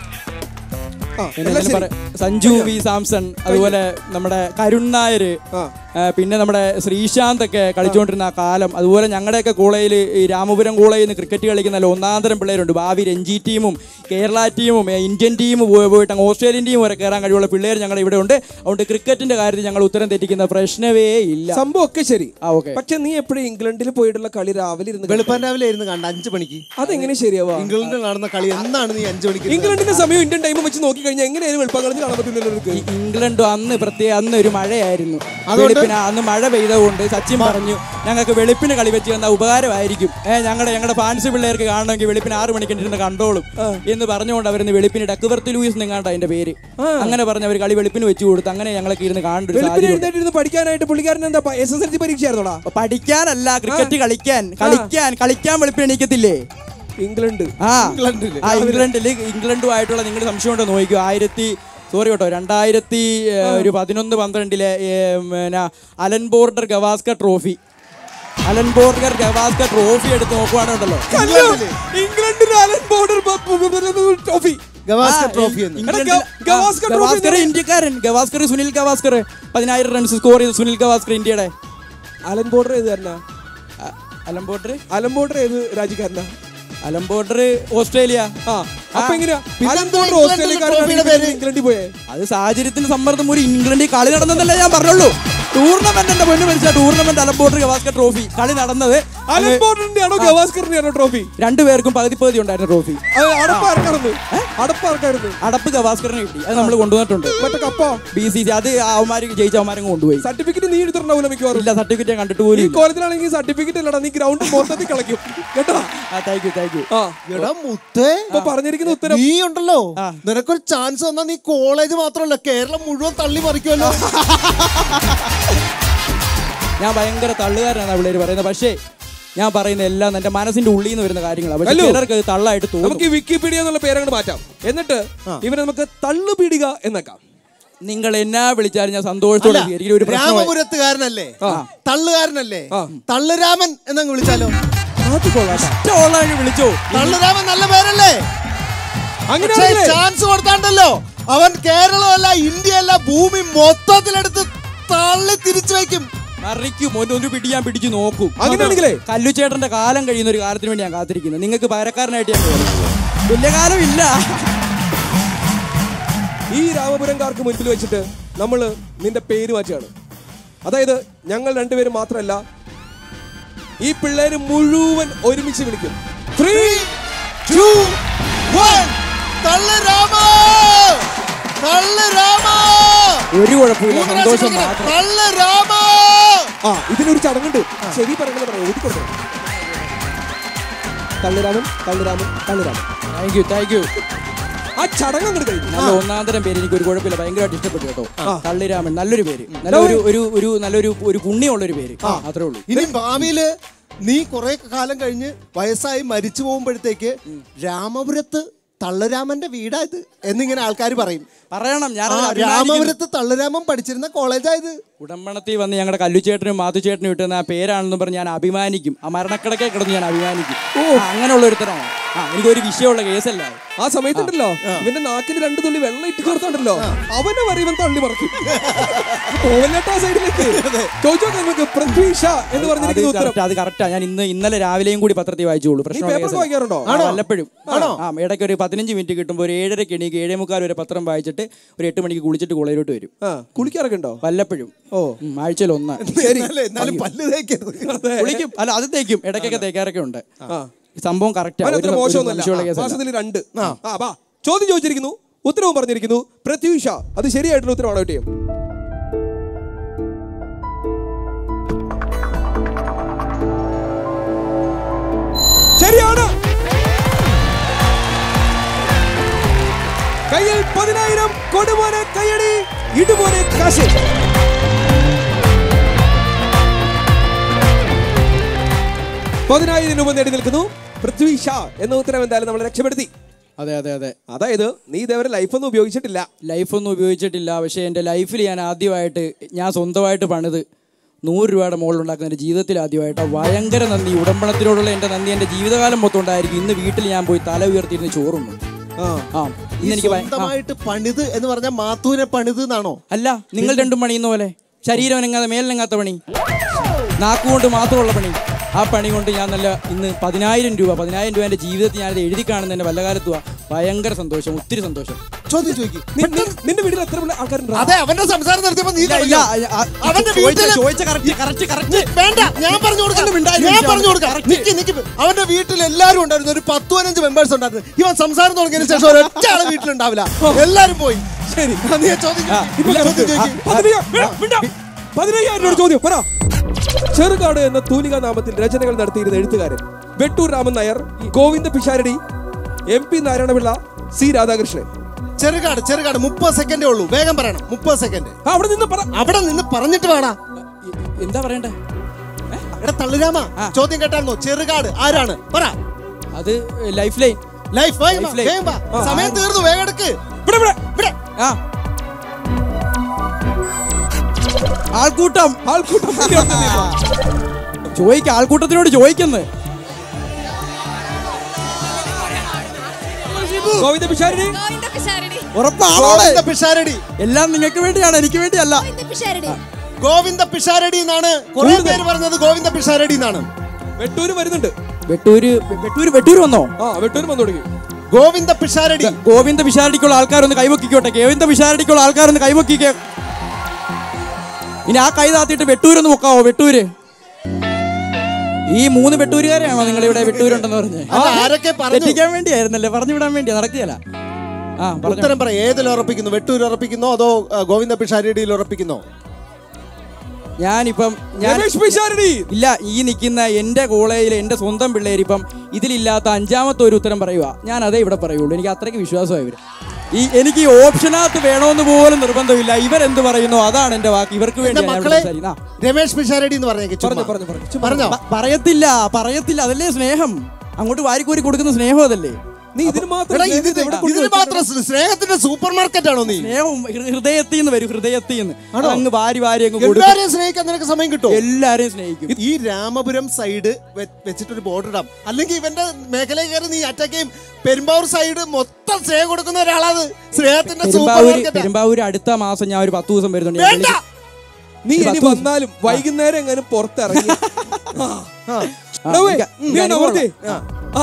പിന്നെ എല്ലാം ഞാൻ പറ- സഞ്ജു വി സാംസൺ അതുപോലെ നമ്മുടെ കരുൺ നായർ പിന്നെ നമ്മുടെ ശ്രീശാന്ത് ഒക്കെ കളിച്ചുകൊണ്ടിരുന്ന ആ കാലം അതുപോലെ ഞങ്ങളുടെയൊക്കെ കോളേജിൽ ഈ രാമപുരം കോളേജിൽ നിന്ന് ക്രിക്കറ്റ് കളിക്കുന്ന നല്ല ഒന്നാന്തരം പിള്ളേരുണ്ട് ഭാവി രഞ്ജി ടീമും കേരള ടീമും ഏ, ഇന്ത്യൻ ടീം പോയി പോയിട്ട് അങ്ങ് ഓസ്ട്രേലിയൻ ടീം വരെ കയറാൻ കഴിവുള്ള പിള്ളേർ ഞങ്ങളുടെ ഇവിടെ ഉണ്ട് അതുകൊണ്ട് ക്രിക്കറ്റിന്റെ കാര്യത്തിൽ ഞങ്ങൾ ഉത്തരം തെറ്റിക്കുന്ന പ്രശ്നമേ ഇല്ല സംഭവം ഒക്കെ ശരി ആ ഓക്കെ പക്ഷെ നീ എപ്പോഴും ഇംഗ്ലണ്ടിൽ പോയിട്ടുള്ള കളി രാവിലെ ഇരുന്ന് വെളുപ്പാൻ രാവിലെ ഇരുന്ന് കണ്ട അഞ്ചു മണിക്ക് അതെങ്ങനെ ശരിയാവാ ഇംഗ്ലണ്ടിൽ നടന്ന കളി എന്താണ് നീ അഞ്ചു മണിക്ക് ഇരുന്ന് ഇംഗ്ലണ്ടിന്റെ സമയം ഇന്ത്യൻ ടൈം വെച്ച് നോക്കി കഴിഞ്ഞാൽ എങ്ങനെയായാലും വെളുപ്പാങ്കളത്തിൽ കാണാൻ പറ്റില്ലല്ലോ നിനക്ക് ഈ ഇംഗ്ലണ്ട് അന്ന് പ്രത്യേക അന്ന് ഒരു മഴയായിരുന്നു അതുകൊണ്ട്? വെളുപ്പിന് അന്ന് മഴ പെയ്തതുകൊണ്ട് സച്ചിൻ പറഞ്ഞു ഞങ്ങൾക്ക് വെളുപ്പിന് കളി വെച്ച് തന്ന ഉപകാരമായിരിക്കും ഏഹ് ഞങ്ങളുടെ ഞങ്ങളുടെ ഫാൻസ് പിള്ളേർക്ക് കാണണമെങ്കിൽ വെളുപ്പിന് ആറ് മണിക്ക് ഇരുന്ന് കണ്ടോളും എന്ന് പറഞ്ഞുകൊണ്ട് അവരിന്ന് വെളുപ്പിന് ഡക്കുവർത്തി ലൂയിസ് നിങ്ങാണ്ട അതിന്റെ പേര് അങ്ങനെ പറഞ്ഞ് അവർ കളി വെളുപ്പിന് വെച്ച് കൊടുത്തു അങ്ങനെ ഞങ്ങളൊക്കെ ഇരുന്ന് കാണേണ്ട ഒരു വെളുപ്പിന് സാഹചര്യം എഴുന്നേറ്റിരുന്ന് പഠിക്കാനായിട്ട് പുള്ളിക്കാരൻ എന്താ എസ് എസ് എൽ സി പരീക്ഷ ആയിരുന്നോടാ അപ്പൊ പഠിക്കാനല്ല ക്രിക്കറ്റ് കളിക്കാൻ കളിക്കാൻ കളിക്കാൻ വെളുപ്പിന് എണീക്കത്തില്ലേ ഇംഗ്ലണ്ട് ആ ഇംഗ്ലണ്ടില്. ആ ഇംഗ്ലണ്ടിൽ ഇംഗ്ലണ്ടുമായിട്ടുള്ള നിങ്ങൾ സംശയം ഉണ്ടോ നോക്കിക്കോ ആയിരത്തി സോറി കേട്ടോ രണ്ടായിരത്തി ഏ, ഒരു പതിനൊന്ന് പന്ത്രണ്ടിലെ ഏ, പിന്നെ Allan Border Gavaskar trophy Allan Border Gavaskar trophy എടുത്ത് നോക്കുവാണുണ്ടല്ലോ ഇംഗ്ലണ്ടിന് Allan Border trophy Gavaskar trophy എന്ന് ഇംഗ്ലണ്ടിൽ- ഗ- ഗവാസ്കർ ആ, ട്രോഫി ഗവാസ്കർ എന്ന് ഇന്ത്യക്കാരൻ ഗവാസ്കർ സുനിൽ ഗവാസ്കർ പതിനായിരം റൺസ് സ്കോർ ചെയ്തു സുനിൽ ഗവാസ്കർ ഇന്ത്യയുടെ അലൻ ബോർഡർ ഏത് കാരനാ ആ, അലൻ ബോർഡർ അലൻ ബോർഡർ ഏത് രാജ്യക്കാരനാ അലൻ ബോർഡർ ഓസ്ട്രേലിയ ആ അപ്പൊ എങ്ങനെയാ പിന്നെന്താ അലൻ ബോർഡർ ഇംഗ്ലണ്ടിൽ ഓസ്ട്രേലിയക്കാരനാണ് ട്രോഫിയുടെ പേര്? ഇംഗ്ലണ്ടിൽ പോയേ അത് സാഹചര്യത്തിന്റെ സമ്മർദ്ദം മൂലം ഇംഗ്ലണ്ടിൽ കളി നടന്നതല്ലേ ഞാൻ പറഞ്ഞുള്ളൂ ടൂർണമെന്റ് എന്റെ പൊന്നു മരിച്ച ടൂർണമെന്റ് അലംബോർഡർ ഗവാസ്കർ ട്രോഫി കളി നടന്നത് അലൻ ബോർഡറിന്റെ ആണോ ഗവാസ്കറിന്റെ ആണോ ട്രോഫി രണ്ടുപേർക്കും പകുതി പകുതി ഉണ്ടായിരുന്ന ട്രോഫി അത് അടപ്പാർക്കായിരുന്നു അടപ്പാർക്കായിരുന്നു അടപ്പ് ഗവാസ്കറിന് കിട്ടി അത് നമ്മൾ കൊണ്ടുവന്നിട്ടുണ്ട് മറ്റേ കപ്പ ബി സി സി അത് അവന്മാര് ജയിച്ച അവന്മാരും കൊണ്ടുപോയി സർട്ടിഫിക്കറ്റ് നീ എടുത്തിട്ടുണ്ടാവില്ല മിക്കവാറും ഇല്ല സർട്ടിഫിക്കറ്റ് ഞാൻ കണ്ടിട്ട് പോലും ഈ ഇല്ല കോലത്തിലാണെങ്കിൽ സർട്ടിഫിക്കറ്റ് ഇല്ലടാ നീ ഗ്രൗണ്ട് മൊത്തത്തിൽ കളിക്കും കേട്ടോ ആ താങ്ക് യു താങ്ക് യു ആ എടാ മുത്തേ ഇപ്പൊ പറഞ്ഞിരിക്കുന്ന ഉത്തരം നീ ഉണ്ടല്ലോ ആ. നിനക്കൊരു ചാൻസ് വന്നാ നീ കോളേജ് മാത്രമല്ല കേരളം മുഴുവൻ തള്ളി മറിക്കുമല്ലോ ഞാൻ ഭയങ്കര തള്ളുകാരനാണ് പിള്ളേര് പറയുന്നത് പക്ഷേ ഞാൻ പറയുന്ന എല്ലാം എന്റെ മനസ്സിന്റെ ഉള്ളിൽ നിന്ന് വരുന്ന കാര്യങ്ങളാണ് പക്ഷേ ഹലോ. ചിലർക്ക് അത് തള്ളായിട്ട് തോന്നും നമുക്ക് ഈ വിക്കിപീഡിയ എന്നുള്ള പേരങ്ങോട്ട് മാറ്റാം എന്നിട്ട് ഇവരെ നമുക്ക് തള്ളുപീടിക എന്നേക്കാം നിങ്ങൾ എന്നാ വിളിച്ചാലും ഞാൻ സന്തോഷത്തോടെ സ്വീകരിക്കും. ഒരു പ്രശ്നമായി രാമപുരത്തുകാരനല്ലേ ആ. തള്ളുകാരനല്ലേ ആ. തള്ളുരാമൻ എന്നങ്ങ് വിളിച്ചാലോ ഇഷ്ടമുള്ളവരെ വിളിച്ചോ തള്ളുരാമൻ നല്ല പേരല്ലേ അങ്ങനെ പക്ഷേ ചാൻസ് കൊടുത്താണ്ടല്ലോ അവൻ കേരളമല്ല ഇന്ത്യയല്ല ഭൂമി മൊത്തത്തിലെടുത്ത് തള്ളി തിരിച്ചു വയ്ക്കും മറിക്കും ഒരു ഒരു പിടി ഞാൻ പിടിച്ചു നോക്കും അങ്ങനെയാണെങ്കിലേ? കല്ലുചേട്ടന്റെ കാലം കഴിയുന്ന ഒരു കാലത്തിന് വേണ്ടി ഞാൻ കാത്തിരിക്കുന്നത് നിങ്ങൾക്ക് പകരക്കാരനായിട്ട് ഞാൻ കയറും. വലിയ കാലമില്ല ഈ രാമപുരംകാർക്ക് മുൻപിൽ വെച്ചിട്ട് നമ്മൾ നിന്റെ പേര് മാറ്റുകയാണ് അതായത് ഞങ്ങൾ രണ്ടുപേരും മാത്രമല്ല ഈ പിള്ളേര് മുഴുവൻ ഒരുമിച്ച് വിളിക്കും ത്രീ Two, one. തള്ളു രാമ തള്ളു രാമ ഒരു കുഴപ്പമില്ല മൂന്ന് സന്തോഷം പ്രാവശ്യം മാത്രം തള്ളു രാമ ആ ഇതിനൊരു ചടങ്ങുണ്ട് ശരി പറയുന്നത് പറയാം എഴുതി കൊടുക്കണം Thalliraman Thalliraman Thalliraman thank you thank you ആ ചടങ്ങ് അങ്ങോട്ട് കഴിഞ്ഞു നല്ല ഒന്നാന്തരം പേര് എനിക്ക് ഒരു കുഴപ്പമില്ല ഭയങ്കരമായിട്ട് ഇഷ്ടപ്പെട്ടു കേട്ടോ തള്ളിരാമൻ നല്ലൊരു പേര് നല്ല ഒരു ഒരു ഒരു നല്ലൊരു ഒരു പുണ്യമുള്ളൊരു പേര് അത്രേ ഉള്ളൂ ഇനി ഭാവിയില് നീ കുറെ കാലം കഴിഞ്ഞ് വയസ്സായി മരിച്ചു പോകുമ്പോഴത്തേക്ക് രാമപുരത്ത് തള്ളുരാമന്റെ വീടായത് എന്നിങ്ങനെ ആൾക്കാർ പറയും പറയണം ഞാൻ ആ, രാമപുരത്ത് തള്ളുരാമൻ പഠിച്ചിരുന്ന കോളേജായത് ഉടമ്പണത്തിൽ വന്ന് ഞങ്ങളുടെ കല്ലുചേട്ടനും മാതുചേട്ടനും ഇട്ടുന്ന ആ പേരാണെന്ന് പറഞ്ഞ് ഞാൻ അഭിമാനിക്കും ആ മരണക്കിടക്കെ കിടന്ന് ഞാൻ അഭിമാനിക്കും ഓ അങ്ങനെയുള്ള ഒരുത്തരമാണ് ആ എനിക്കൊരു വിഷയമുള്ള കേസല്ല അത്. ആ സമയത്തുണ്ടല്ലോ ഇവന്റെ നാക്കിൽ രണ്ട് തുള്ളി വെള്ളം ഇട്ട് ചേർത്തുണ്ടല്ലോ അവനെ പറയുമ്പോ തള്ളി മറക്കും പോവല്ലേട്ടാ സൈഡിലേക്ക് ചോദിച്ചോ നമുക്ക് പൃഥ്വി ഷാ എന്ന് അത് പറഞ്ഞിരിക്കുന്ന ഉത്തരം correct, അത് കറക്റ്റാ ഞാൻ ഇന്ന് ഇന്നലെ രാവിലെയും കൂടി പത്രത്തിൽ വായിച്ചോളൂ പ്രശ്നം paper ഒക്കെ വായിക്കാറുണ്ടോ? വല്ലപ്പോഴും ആ ഇടയ്ക്ക് ഒരു പതിനഞ്ച് മിനിറ്റ് കിട്ടുമ്പോൾ ഒരു ഏഴരയ്ക്ക് എണീക്ക് ഏഴേ മുക്കാൽ വരെ പത്രം വായിച്ചിട്ട് ഒരു എട്ട് മണിക്ക് കുളിച്ചിട്ട് കുളയിലോട്ട് വരും ആ കുളിക്കാറൊക്കെ ഉണ്ടോ വല്ലപ്പോഴും ഓ ആഴ്ചയിൽ ഒന്ന് ശരി എന്നാലും പല്ല് തേക്കരുത് കുളിക്കും അല്ല അത് തേക്കും ഇടയ്ക്കൊക്കെ തേക്കാറൊക്കെ ഉണ്ട് ആ. ഈ സംഭവം കറക്റ്റ് അവൻ അത്ര മോശമൊന്നുമല്ല മാസത്തിൽ രണ്ട് ആ വാ ചോദ്യം ചോദിച്ചിരിക്കുന്നു ഉത്തരവും പറഞ്ഞിരിക്കുന്നു പൃഥ്വി ഷാ അത് ശരിയായിട്ടുള്ള ഉത്തരവാണോ ടീം ശരിയാണ് കയ്യിൽ പതിനായിരം കൊടുമോനെ കയ്യടി ഇടുമോനെ കാശ് പതിനായിരം രൂപ നേടി നിൽക്കുന്നു പൃഥ്വി ഷാ എന്ന ഉത്തരം എന്തായാലും നമ്മൾ രക്ഷപ്പെടുത്തി അതെ അതെ അതെ അതായത് നീ ഇതേവരെ ലൈഫൊന്നും ഉപയോഗിച്ചിട്ടില്ല ലൈഫൊന്നും ഉപയോഗിച്ചിട്ടില്ല പക്ഷേ എൻ്റെ ലൈഫിൽ ഞാൻ ആദ്യമായിട്ട് ഞാൻ സ്വന്തമായിട്ട് പണിത് നൂറ് രൂപയുടെ മുകളിൽ ഉണ്ടാക്കുന്ന എൻ്റെ ജീവിതത്തിൽ ആദ്യമായിട്ട് ഭയങ്കര നന്ദി ഉടമ്പണത്തിനോടുള്ള എൻ്റെ നന്ദി എൻ്റെ ജീവിതകാലം മൊത്തം ഉണ്ടായിരിക്കും ഇന്ന് വീട്ടിൽ ഞാൻ പോയി തല ഉയർത്തിയിരുന്ന് ചോറുന്നു ആ ഇന്ന് എനിക്ക് ഭയ- ആ. സ്വന്തമായിട്ട് പണിത് എന്ന് പറഞ്ഞാൽ മാത്തൂനെ പണിത് എന്നാണോ അല്ല നിങ്ങൾ രണ്ടും പണിയുന്ന പോലെ ശരീരം അനങ്ങാതെ മേലനങ്ങാത്ത പണി നാക്കുകൊണ്ട് മാത്രമുള്ള പണി ആ പണി കൊണ്ട് ഞാൻ നല്ല ഇന്ന് പതിനായിരം രൂപ പതിനായിരം രൂപ എൻ്റെ ജീവിതത്തിൽ ഞാനത് എഴുതി കാണുന്നതിൻ്റെ വല്ല കാലത്തുവാ ഭയങ്കര സന്തോഷം ഒത്തിരി സന്തോഷം ചോദ്യം ചോദിക്കും നി- നി- നിന്റെ വീട്ടിൽ എത്ര പിള്ളേ ആൾക്കാരുണ്ടോ അതെ അവന്റെ സംസാരം നിർത്തിയപ്പോ നീ ഇല്ല, തുടങ്ങിയോ? ഇല്ല, ആ, അവന്റെ ചോദിച്ച- വീട്ടില് ചോദിച്ച correct, correct, correct. വേണ്ട ഞാൻ പറഞ്ഞു കൊടുക്കാം ഒന്ന് മിണ്ടാതിരി ഞാൻ ഇരിക്കാവോ? പറഞ്ഞു കൊടുക്കാം നിക്ക് നിക്ക് അവന്റെ വീട്ടിൽ എല്ലാരും ഉണ്ടായിരുന്നു ഒരു പത്ത് പതിനഞ്ച് മെമ്പേഴ്സ് ഉണ്ടായിരുന്നു ഇവൻ സംസാരം തുടങ്ങിയതിന് ശേഷം ഒരൊറ്റ ആളെ വീട്ടിലുണ്ടാവില്ല എല്ലാരും പോയി ശരി ആ, നീ ചോദ്യം ചോദിക്ക്. ഇപ്പൊ ചോദ്യം ചോദിക്ക്. പതിനയ്യായിരം വേണ്ട, വേണ്ട. പതിനയ്യായിരം രൂപയുടെ ചോദ്യം പറ ചെറുകാട് എന്ന തൂലിക നാമത്തിൽ രചനകൾ നടത്തിയിരുന്ന എഴുത്തുകാരൻ Vettoor Raman Nair Govinda Pisharody M P Narayanapillai C Radhakrishnan Cherukad Cherukad മുപ്പത് സെക്കൻഡേ ഉള്ളൂ വേഗം പറയണം മുപ്പത് സെക്കൻഡ് ആ, അവിടെ നിന്ന് പറ അവിടെ നിന്ന് പറഞ്ഞിട്ട് വേണ എന്താ പറയണ്ടേ എടാ തള്ളുരാമ ചോദ്യം കേട്ടായിരുന്നോ ചെറുകാട് ആരാണ് പറ അത് ലൈഫ് ലൈൻ ലൈഫ് വേഗം വാ, Life line. വേഗം വാ. സമയം തീർന്നു വേഗം എടുക്ക് ഇവിടെ ഇവിടെ ഇവിടെ ആ ആൾക്കൂട്ടം ആൾക്കൂട്ടം ചോദിക്ക ആൾക്കൂട്ടത്തിനോട് ചോദിക്കുന്നത് ഗോവിന്ദ പിഷാരടി ഗോവിന്ദ പിഷാരടി ഉറപ്പാണോ ഗോവിന്ദ പിഷാരടി എല്ലാം നിങ്ങൾക്ക് വേണ്ടിയാണ് എനിക്ക് വേണ്ടിയല്ല ഗോവിന്ദ പിഷാരടി ഗോവിന്ദ പിഷാരടി എന്നാണ് കുറെ പേര് പറഞ്ഞത് ഗോവിന്ദ പിഷാരടി എന്നാണ് വെട്ടൂര് വരുന്നുണ്ട് വെട്ടൂര് വെട്ടൂര് വെട്ടൂര് വന്നോ ആ വെട്ടൂര് വന്നു തുടങ്ങി ഗോവിന്ദ പിഷാരടി ഗോവിന്ദ പിഷാരടിക്കുള്ള ആൾക്കാരൊന്ന് കൈവക്കിക്കോട്ടെ ഗോവിന്ദ പിഷാരടിക്കുള്ള ആൾക്കാരൊന്ന് കൈവക്കിക്കേ ഇനി ആ കൈ താത്തിയിട്ട് വെട്ടൂരൊന്ന് പൊക്കാവോ വെട്ടൂര് ഈ മൂന്ന് വെട്ടൂരുകാരെയാണോ നിങ്ങൾ ഇവിടെ വെട്ടൂരുണ്ടെന്ന് പറഞ്ഞ് അല്ല, ആരൊക്കെ പറഞ്ഞു? തെറ്റിക്കാൻ വേണ്ടിയായിരുന്നല്ലേ പറഞ്ഞു വിടാൻ വേണ്ടിയാ നടക്കുകയല്ല ആ പറഞ്ഞു ഉത്തരം പറ ഏതിൽ ഉറപ്പിക്കുന്നു വെട്ടൂർ ഉറപ്പിക്കുന്നോ അതോ ആ, ഗോവിന്ദ പിഷാരടിയിൽ ഉറപ്പിക്കുന്നോ ഞാനിപ്പം ഞാൻ രമേശ് പിഷാരടി ഇല്ല ഈ നിൽക്കുന്ന എൻ്റെ കോളേജിലെ എൻ്റെ സ്വന്തം പിള്ളേർ ഇപ്പം ഇതിലില്ലാത്ത അഞ്ചാമത്തെ ഒരു ഉത്തരം പറയുക ഞാൻ അതേ ഇവിടെ പറയുള്ളൂ എനിക്ക് അത്രയ്ക്ക് വിശ്വാസമായി ഇവർ ഈ എനിക്ക് ഈ ഓപ്ഷനകത്ത് വേണമെന്ന് പോലും നിർബന്ധമില്ല ഇവരെന്ത് പറയുന്നു അതാണ് എൻ്റെ വാക്ക് ഇവർക്ക് വേണ്ടി എന്റെ ഞാൻ ഇവിടെ മക്കളെ സംസാരിക്കുന്നത്. ആ, രമേശ് പിഷാരടി എന്ന് പറഞ്ഞേക്ക് ചുമ്മാ. പറഞ്ഞു പറഞ്ഞു പറഞ്ഞു പറഞ്ഞോ പ- പറയത്തില്ല പറയത്തില്ല അതല്ലേ സ്നേഹം അങ്ങോട്ട് വാരിക്കോരി കൊടുക്കുന്ന സ്നേഹം അതല്ലേ നീ ഇതിന് മാത്രം എടാ, സ്നേഹത്തെ ഇതിന് എവിടെ കൊണ്ടുപോയി ഇതിന് മാത്രം സ് സ്നേഹത്തിന്റെ സൂപ്പർ മാർക്കറ്റ് ആണോ നീ സ്നേഹം ഹൃ- ഹൃദയത്തിൽ നിന്ന് വരും ഹൃദയത്തിൽ നിന്ന് അങ്ങ് വാരി വാരി അങ്ങ് കൊടുക്കും എല്ലാരെയും സ്നേഹിക്കാൻ നിനക്ക് സമയം കിട്ടും എല്ലാരെയും സ്നേഹിക്കും ഈ രാമപുരം സൈഡ് വെച്ചിട്ടൊരു ബോർഡർ ഇടാം അല്ലെങ്കിൽ ഇവന്റെ മേഖലയിൽ കയറി നീ അറ്റാക്ക് ചെയ്യും പെരുമ്പാവൂർ സൈഡ് മൊത്തം സ്നേഹം കൊടുക്കുന്ന ഒരാളാണ് സ്നേഹത്തിന്റെ സൂപ്പർ പെരുമ്പാവൂര് മാർക്കറ്റ് പെരുമ്പാവൂര് അടുത്ത മാസം ഞാൻ ഒരു പത്ത് ദിവസം വരുന്നുണ്ട് ഞാൻ വേണ്ട നീ ഒരു ഇനി പത്ത് ദിവസം. വന്നാലും വൈകുന്നേരം എങ്ങനെ പുറത്തിറങ്ങി ആ. ആ, എടാ വേ, എനിക്ക് നീ ഒന്ന് അനുഭവമുള്ള- അമർത്തി. ആ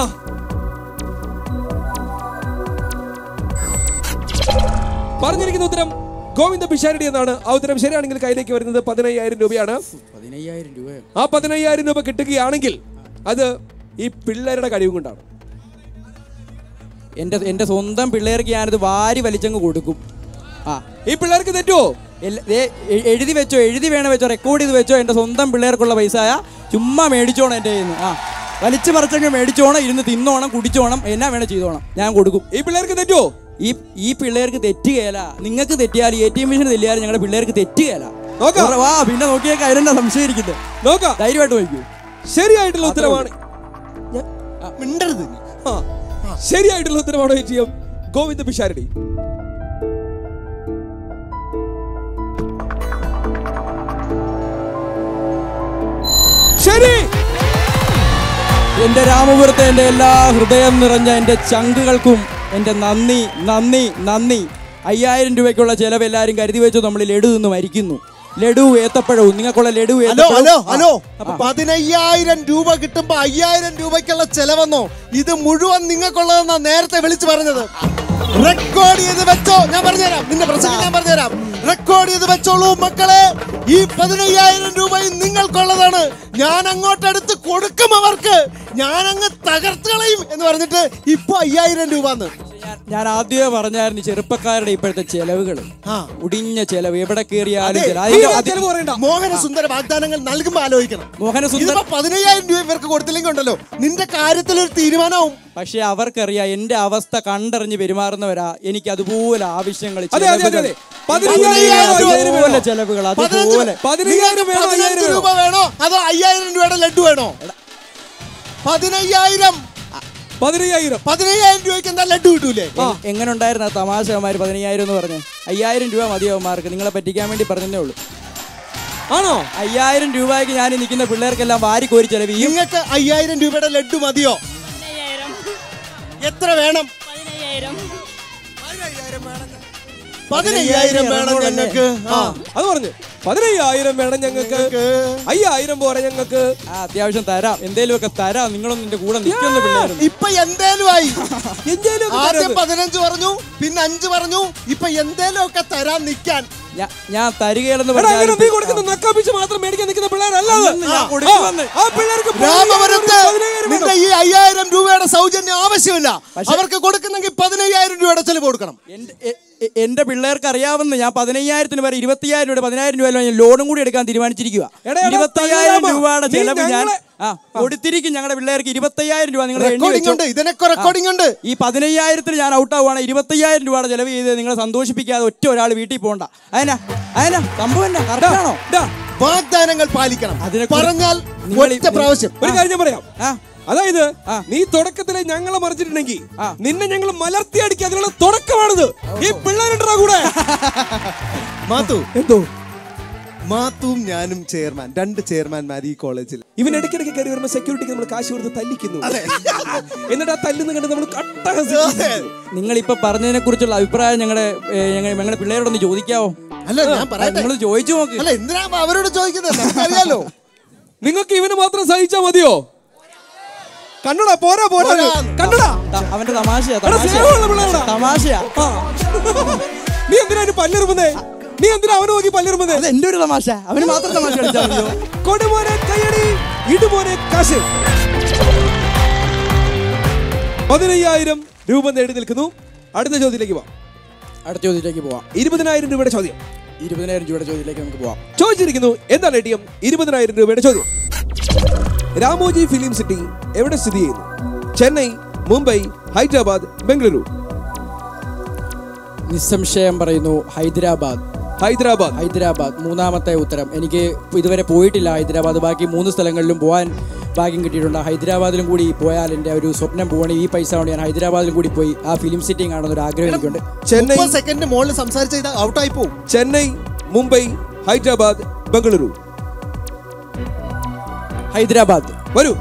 പറഞ്ഞിരിക്കുന്ന ഉത്തരം ഗോവിന്ദ പിഷാരടി എന്നാണ് ആ ഉത്തരം ശരിയാണെങ്കിൽ കയ്യിലേക്ക് വരുന്നത് പതിനയ്യായിരം രൂപയാണ് പതിനയ്യായിരം രൂപ ആ പതിനയ്യായിരം രൂപ കിട്ടുകയാണെങ്കിൽ അത് ഈ പിള്ളേരുടെ കഴിവ് കൊണ്ടാണ് എൻ്റെ എൻ്റെ സ്വന്തം പിള്ളേർക്ക് ഞാനത് വാരി വലിച്ചങ്ങ് കൊടുക്കും ആ ഈ പിള്ളേർക്ക് തെറ്റുമോ എല്ലാ- ദേ, എ- എഴുതി വെച്ചോ എഴുതി വേണം വെച്ചോ റെക്കോർഡ് ചെയ്ത് വെച്ചോ എൻ്റെ സ്വന്തം പിള്ളേർക്കുള്ള പൈസ ചുമ്മാ മേടിച്ചോണം എൻ്റെ കയ്യിൽ നിന്ന് ആ വലിച്ചു പറിച്ചങ്ങ് മേടിച്ചോണം ഇരുന്ന് തിന്നോണം കുടിച്ചോണം എന്നാ വേണം ചെയ്തോണം ഞാൻ കൊടുക്കും ഈ പിള്ളേർക്ക് തെറ്റുമോ ഈ ഈ പിള്ളേർക്ക് തെറ്റുകയല്ല നിങ്ങൾക്ക് തെറ്റിയാൽ എ ടി എം മെഷീൻ തെറ്റിയാൽ ഞങ്ങളുടെ പിള്ളേർക്ക് തെറ്റുകയല്ല നോക്കാം. വാ പിന്നെ നോക്കിയേക്കാം അതിനെന്താ സംശയിരിക്കുന്നത് നോക്കാം ധൈര്യമായിട്ട് നോക്കൂ ശരിയായിട്ടുള്ള ഉത്തരമാണ് മിണ്ടരുത് നീ. ആ, ശരിയായിട്ടുള്ള ഉത്തരമാണ് A T M Govinda Pisharody ശരി എൻ്റെ രാമപുരത്തെ എൻ്റെ എല്ലാ ഹൃദയം നിറഞ്ഞ എൻ്റെ ചങ്കുകൾക്കും എൻ്റെ നന്ദി നന്ദി നന്ദി അയ്യായിരം രൂപയ്ക്കുള്ള ചെലവ് എല്ലാവരും കരുതി വെച്ചു നമ്മൾ ലഡു നിന്ന് മരിക്കുന്നു ലഡു ഏത്തപ്പഴവും നിങ്ങൾക്കുള്ള ലഡു ഹലോ ഏത്തപ്പഴവും ഹലോ ഹലോ പതിനയ്യായിരം രൂപ കിട്ടുമ്പോ അയ്യായിരം രൂപയ്ക്കുള്ള ചെലവെന്നോ ഇത് മുഴുവൻ നിങ്ങൾക്കുള്ളതെന്നാ നേരത്തെ വിളിച്ചു പറഞ്ഞത് റെക്കോർഡ് ചെയ്ത് വെച്ചോ ഞാൻ പറഞ്ഞുതരാം നിന്റെ പ്രസംഗം ഞാൻ പറഞ്ഞുതരാം റെക്കോർഡ് ചെയ്ത് വെച്ചോളൂ മക്കളെ ഈ പതിനയ്യായിരം രൂപയും നിങ്ങൾക്കുള്ളതാണ് ഞാൻ അങ്ങോട്ട് എടുത്ത് കൊടുക്കും അവർക്ക് ഞാൻ അങ്ങ് തകർത്ത് കളയും എന്ന് പറഞ്ഞിട്ട് ഇപ്പൊ അയ്യായിരം രൂപ ഞാൻ ആദ്യമേ പറഞ്ഞായിരുന്നു ചെറുപ്പക്കാരുടെ ഇപ്പോഴത്തെ ചെലവുകൾ ഉടിഞ്ഞ ചെലവ് എവിടെ കയറിയാലും ചെലവ്. അതിന്റെ- അത് മോഹന സുന്ദര വാഗ്ദാനങ്ങൾ നൽകുമ്പോ ആലോചിക്കണം മോഹന സുന്ദര ഇതിപ്പോ പതിനയ്യായിരം രൂപ ഇവർക്ക് കൊടുത്തില്ലെങ്കിൽ ഉണ്ടല്ലോ നിന്റെ കാര്യത്തിൽ ഒരു തീരുമാനവും പക്ഷെ അവർക്കറിയാം എന്റെ അവസ്ഥ കണ്ടറിഞ്ഞ് പെരുമാറുന്നവരാ എനിക്ക് അതുപോലെ ആവശ്യങ്ങൾ അതെ, അതെ, അതെ, അതെ. പതിനയ്യായിരം രൂപ അതുപോലെ ചെലവുകൾ അതുപോലെ പതിനയ്യായിരം വേണോ, പതിനഞ്ച് അയ്യായിരം രൂപ വേണോ അതോ അയ്യായിരം രൂപയുടെ ലഡു വേണോ പതിനയ്യായിരം പതിനയ്യായിരം പതിനയ്യായിരം രൂപയ്ക്ക് എന്താ ലഡു കിട്ടൂലേ എ- എങ്ങനെ ഉണ്ടായിരുന്ന തമാശ അവന്മാർ പതിനയ്യായിരം എന്ന് പറഞ്ഞ് അയ്യായിരം രൂപ മതി അവന്മാർക്ക് നിങ്ങളെ പറ്റിക്കാൻ വേണ്ടി പറഞ്ഞതേ ഉള്ളൂ ആണോ അയ്യായിരം രൂപയ്ക്ക് ഞാൻ ഈ നിൽക്കുന്ന പിള്ളേർക്കെല്ലാം വാരി കോരി ചെലവ് ചെയ്യും നിങ്ങൾക്ക് അയ്യായിരം രൂപയുടെ ലഡു മതിയോ എത്ര വേണം പതിനയ്യായിരം വേണം ഞങ്ങൾക്ക് ആ അത് പറഞ്ഞു പതിനയ്യായിരം വേണം ഞങ്ങൾക്ക് അയ്യായിരം പോരെ ഞങ്ങൾക്ക് ആ അത്യാവശ്യം തരാം എന്തേലും ഒക്കെ തരാം നിങ്ങളൊന്നും എന്റെ കൂടെ നിൽക്കുന്ന പിള്ളേരും ഇപ്പൊ എന്തേലും ആയി എന്തേലും ഒക്കെ ആദ്യം തരാം. പതിനഞ്ച് പറഞ്ഞു പിന്നെ അഞ്ച് പറഞ്ഞു ഇപ്പൊ എന്തേലും ഒക്കെ തരാൻ നിക്കാൻ ഞാ- ഞാൻ തരികയില്ലെന്ന് എടാ, അങ്ങനെ പറഞ്ഞാലും നീ കൊടുക്കുന്ന നക്കാപ്പിച്ച് മാത്രം മേടിക്കാൻ നിൽക്കുന്ന പിള്ളേരല്ല അത്. അല്ലെന്ന് ഞാൻ ആ, കൊടുക്കുമെന്ന്. ആ പിള്ളേർക്ക് രാമപുരത്ത് പതിനയ്യായിരം വേണം. നിന്റെ ഈ അയ്യായിരം രൂപയുടെ സൗജന്യം ആവശ്യമില്ല അവർക്ക് കൊടുക്കുന്നെങ്കിൽ പതിനയ്യായിരം രൂപയുടെ ചെലവ് കൊടുക്കണം എന്റെ- എ- എ- എന്റെ പിള്ളേർക്ക് അറിയാവുന്ന ഞാൻ പതിനയ്യായിരത്തിന് വരെ ഇരുപത്തിയ്യായിരം രൂപ പതിനായിരം രൂപ ഞാൻ ലോണും കൂടി എടുക്കാൻ തീരുമാനിച്ചിരിക്കുക എടാ, എടാ, ഇരുപത്തയ്യായിരം തള്ളിയാമ. രൂപയുടെ നീ ചെലവ് ഞാൻ ഞങ്ങളെ- ആ കൊടുത്തിരിക്കും ഞങ്ങളുടെ പിള്ളേർക്ക് ഇരുപത്തയ്യായിരം രൂപ നിങ്ങൾ എണ്ണി റെക്കോർഡിംഗ് വെച്ചോ. ഉണ്ട് ഇതിനൊക്കെ റെക്കോർഡിംഗ് ഉണ്ട് ഈ പതിനയ്യായിരത്തിന് ഞാൻ ഔട്ട് ആവുകയാണ് ഇരുപത്തയ്യായിരം രൂപയുടെ ചെലവ് ചെയ്ത് നിങ്ങളെ സന്തോഷിപ്പിക്കാതെ ഒറ്റ ഒരാൾ വീട്ടിൽ പോകണ്ട അതിനാ അതിനാ സംഭവം എന്നാ കറക്റ്റാണോ ഡാ, വാഗ്ദാനങ്ങൾ പാലിക്കണം അതിനെക്കുറിച്ച് പറഞ്ഞാൽ നിങ്ങൾ ഈ- ഒറ്റ പ്രാവശ്യം ഒരു കാര്യം ഞാൻ പറയാം ആ അതായത് ആ. നീ തുടക്കത്തിലെ ഞങ്ങളെ മറിച്ചിട്ടുണ്ടെങ്കിൽ ആ. നിന്നെ ഞങ്ങൾ മലർത്തി അടിക്കുക അതിനുള്ള തുടക്കമാണിത് ഈ പിള്ളേരുണ്ടാ കൂടെ മാത്തു എന്തോ മാത്തുവും ഞാനും ചെയർമാൻ രണ്ട് ചെയർമാൻമാർ ഈ കോളേജിൽ ഇവൻ ഇടയ്ക്കിടയ്ക്ക് കയറി വരുമ്പോ സെക്യൂരിറ്റിക്ക് നമ്മൾ കാശ് കൊടുത്ത് തല്ലിക്കുന്നു എന്നിട്ട് ആ തല്ലുന്ന കണ്ട് നമ്മൾ കട്ടഹസിക്കുന്നു നിങ്ങളിപ്പോ പറഞ്ഞതിനെ കുറിച്ചുള്ള അഭിപ്രായം ഞങ്ങളുടെ ഞങ്ങളുടെ പിള്ളേരോടൊന്ന് ചോദിക്കാവോ അല്ല ഞാൻ പറയട്ടെ നിങ്ങൾ ചോദിച്ചു നോക്ക് അല്ല എന്തിനാ അവരോട് ചോദിക്കുന്നത് നമുക്കറിയാലോ നിങ്ങൾക്ക് ഇവന് മാത്രം സഹിച്ചാ മതിയോ കണ്ടടാ പോരാ പോരാ പോരാ. കണ്ടടാ ത- അവന്റെ തമാശയാ എടാ, സ്നേഹമുള്ള പിള്ളേരാ. തമാശയാ തമാശയാ ആ. നീ എന്തിനാ അവന് പല്ലിറുമ്പേ നീ എന്തിനാ അവന് നോക്കി പല്ലിറുമ്പേ അത് എന്റെ ഒരു തമാശ അവന് മാത്രം തമാശ കളിച്ചാൽ മതിയോ കൊടുമോനെ കയ്യടി ഇടുമോനെ കാശ് പതിനയ്യായിരം രൂപ നേടി നിൽക്കുന്നു അടുത്ത ചോദ്യത്തിലേക്ക് പോവാം അടുത്ത ചോദ്യത്തിലേക്ക് പോവാം ഇരുപതിനായിരം രൂപയുടെ ചോദ്യം ഇരുപതിനായിരം രൂപയുടെ ചോദ്യത്തിലേക്ക് നമുക്ക് പോവാം ചോദിച്ചിരിക്കുന്നു എന്താണ് എ ടി എം ഇരുപതിനായിരം രൂപയുടെ ചോദ്യം രാമോജി ഫിലിം സിറ്റി എവിടെ സ്ഥിതി ചെയ്യുന്നു ചെന്നൈ മുംബൈ ഹൈദരാബാദ് ബംഗളൂരു നിസ്സംശയം പറയുന്നു ഹൈദരാബാദ് ഹൈദരാബാദ് ഹൈദരാബാദ് മൂന്നാമത്തെ ഉത്തരം എനിക്ക് ഇതുവരെ പോയിട്ടില്ല ഹൈദരാബാദ് ബാക്കി മൂന്ന് സ്ഥലങ്ങളിലും പോകാൻ ഭാഗ്യം കിട്ടിയിട്ടുണ്ട് ഹൈദരാബാദിലും കൂടി പോയാൽ എൻ്റെ ഒരു സ്വപ്നം പോകണം ഈ പൈസ കൊണ്ട് ഞാൻ ഹൈദരാബാദിലും കൂടി പോയി ആ ഫിലിം സിറ്റിയും കാണുന്ന ഒരു ആഗ്രഹം എനിക്കുണ്ട് ചെന്നൈ മുപ്പത് സെക്കൻഡ് മുകളിൽ സംസാരിച്ച ഇത് ഔട്ടായി പോവും ചെന്നൈ മുംബൈ ഹൈദരാബാദ് ബംഗളൂരു ഹൈദരാബാദ് വരൂ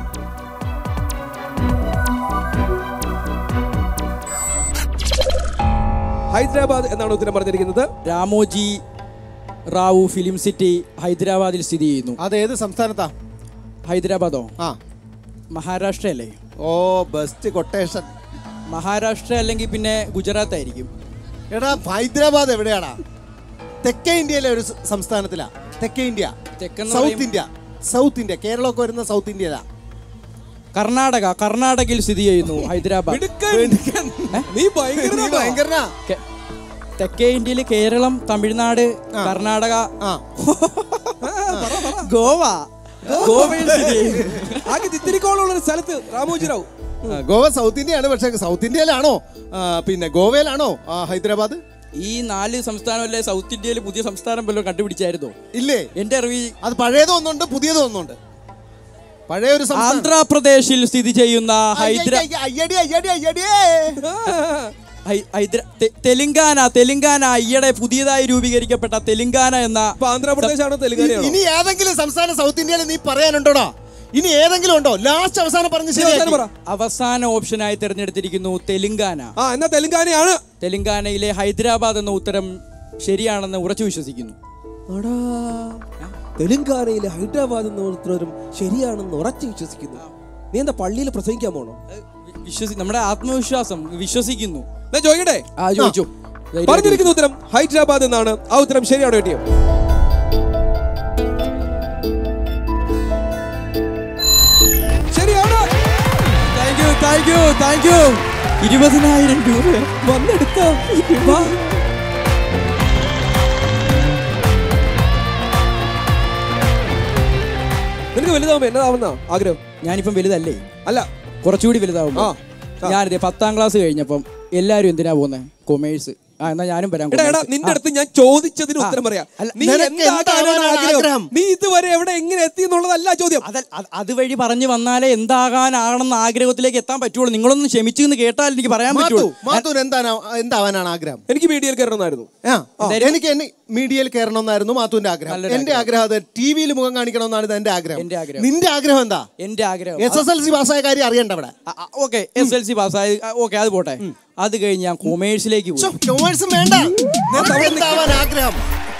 ഹൈദരാബാദ് എന്നാണ് ഉത്തരം പറഞ്ഞിരിക്കുന്നത് രാമോജി റാവു ഫിലിം സിറ്റി ഹൈദരാബാദിൽ സ്ഥിതി ചെയ്യുന്നു അത് ഏത് സംസ്ഥാനത്താ ഹൈദരാബാദോ ആ മഹാരാഷ്ട്ര അല്ലേ ഓ ബെസ്റ്റ് കൊട്ടേഷൻ മഹാരാഷ്ട്ര അല്ലെങ്കിൽ പിന്നെ ഗുജറാത്ത് ആയിരിക്കും എടാ ഹൈദരാബാദ് എവിടെയാടാ തെക്കേ ഇന്ത്യയിലെ ഒരു സ് സംസ്ഥാനത്തിലാ തെക്കേ ഇന്ത്യ തെക്കെന്ന് സൗത്ത് പറയും- ഇന്ത്യ സൗത്ത് ഇന്ത്യ കേരളമൊക്കെ വരുന്ന സൗത്ത് ഇന്ത്യയിലാ കർണാടക കർണാടകയിൽ സ്ഥിതി ചെയ്യുന്നു ഹൈദരാബാദ് മിടുക്കൻ. നീ ഭയങ്കര നീ ഭയങ്കരനാ കെ- തെക്കേ ഇന്ത്യയിൽ കേരളം തമിഴ്നാട് കർണാടക ആ ഗോവ ഗോവയിൽ സ്ഥിതി ചെയ്യുന്നു ആകെ തിത്തിരിക്കോളുള്ള ഒരു സ്ഥലത്ത് രാമോജി റാവു ആ, ഗോവ സൗത്ത് ഇന്ത്യയാണ് പക്ഷെ സൗത്ത് ഇന്ത്യയിലാണോ ആ, പിന്നെ ഗോവയിലാണോ ആ, ഹൈദരാബാദ് ഈ നാല് സംസ്ഥാനമല്ലേ സൗത്ത് ഇന്ത്യയിൽ പുതിയ സംസ്ഥാനം വല്ലതും കണ്ടുപിടിച്ചായിരുന്നോ ഇല്ലേ എന്റെ അറിവ് അത് പഴയതും ഒന്നുണ്ട് പുതിയതും ഒന്നുണ്ട് പഴയ ഒരു സംസ്ഥാനം ആന്ധ്രാപ്രദേശിൽ സ്ഥിതി ചെയ്യുന്ന ഹൈദരാ അയ്യ, അയ്യടി അയ്യടി അയ്യടി ഹൈ- ഹൈദരാ തെ- തെലുങ്കാന തെലുങ്കാന ഈയിടെ പുതിയതായി രൂപീകരിക്കപ്പെട്ട തെലുങ്കാന എന്ന ഇപ്പൊ ആന്ധ്രാപ്രദേശ് ആണോ തെലുങ്കാനയാണോ ഇനി ഏതെങ്കിലും സംസ്ഥാനം സൗത്ത് ഇന്ത്യയിൽ നീ പറയാനുണ്ടോടാ ഇനി ഏതെങ്കിലും ഉണ്ടോ ലാസ്റ്റ് അവസാനം പറഞ്ഞ് ശരിയാക്കി പറ അവസാന ഓപ്ഷനായി തിരഞ്ഞെടുത്തിരിക്കുന്നു തെലുങ്കാന ആ എന്നാ തെലുങ്കാനയാണ് തെലുങ്കാനയിലെ ഹൈദരാബാദ് എന്ന ഉത്തരം ശരിയാണെന്ന് ഉറച്ചു വിശ്വസിക്കുന്നു അടാ തെലുങ്കാനയിലെ ഹൈദരാബാദ് എന്ന ഉത്തരം ശരിയാണെന്ന് ഉറച്ചു വിശ്വസിക്കുന്നു നീ എന്താ പള്ളിയിൽ പ്രസംഗിക്കാൻ പോണോ വിശ്വസി നമ്മുടെ ആത്മവിശ്വാസം വിശ്വസിക്കുന്നു ഞാൻ ചോദിക്കട്ടെ ആ ചോദിച്ചു പറഞ്ഞിരിക്കുന്ന ഉത്തരം ഹൈദരാബാദ് എന്നാണ് ആ ഉത്തരം ശരിയാണോ കിട്ടിയോ ശരിയാണ് thank you thank you thank you ഇരുപതിനായിരം രൂപ വന്നെടുത്തോ വാ. നിനക്ക് വലുതാവുമ്പോ എന്നതാവുന്ന ആഗ്രഹം ഞാനിപ്പം വലുതല്ലേ അല്ല കുറച്ചുകൂടി വലുതാവുമ്പോ ഞാനിത് പത്താം ക്ലാസ് കഴിഞ്ഞപ്പം എല്ലാരും എന്തിനാ പോകുന്നത് കൊമേഴ്സ് ആ എന്നാ ഞാനും വരാം എടാ എടാ commerce. നിന്റെ ആ. അടുത്ത് ഞാൻ ചോദിച്ചതിന് ആ. ഉത്തരം പറയാം അല്ല, നീ നിനക്ക് എന്താകാനാണ് എന്താവാനാണ് ആഗ്രഹം ആഗ്രഹം? നീ ഇതുവരെ എവിടെ എങ്ങനെ എത്തി എന്നുള്ളതല്ല ചോദ്യം അത് അത് അതുവഴി പറഞ്ഞു വന്നാലേ എന്താകാനാകണമെന്ന ആഗ്രഹത്തിലേക്ക് എത്താൻ പറ്റുള്ളൂ നിങ്ങളൊന്നും ക്ഷമിച്ചു എന്ന് കേട്ടാൽ എനിക്ക് പറയാൻ മാത്തു പറ്റുള്ളൂ മാത്തുവിന് എന്താണ് എന്താവാനാണ് ആഗ്രഹം എനിക്ക് മീഡിയയിൽ കയറണമെന്നായിരുന്നു ആ എനിക്ക് എന്നെ മീഡിയയിൽ കയറണമെന്നായിരുന്നു മാത്തുവിന്റെ ആഗ്രഹം നല്ലൊരു എന്റെ ആഗ്രഹം അത് ടി വിയിൽ മുഖം കാണിക്കണമെന്നാണ് എന്റെ ആഗ്രഹം എന്റെ ആഗ്രഹം. നിന്റെ ആഗ്രഹം എന്താ എന്റെ ആഗ്രഹം എസ് എസ് എൽ സി പാസ്സായ കാര്യം അറിയണ്ട അവിടെ ഓക്കെ എസ് എൽ സി പാസ്സായി ഓക്കെ അത് പോട്ടെ അത് കഴിഞ്ഞ് ഞാൻ കൊമേഴ്സിലേക്ക് പോയി കൊമേഴ്സും വേണ്ട നിനക്ക് എന്താവാൻ ആഗ്രഹം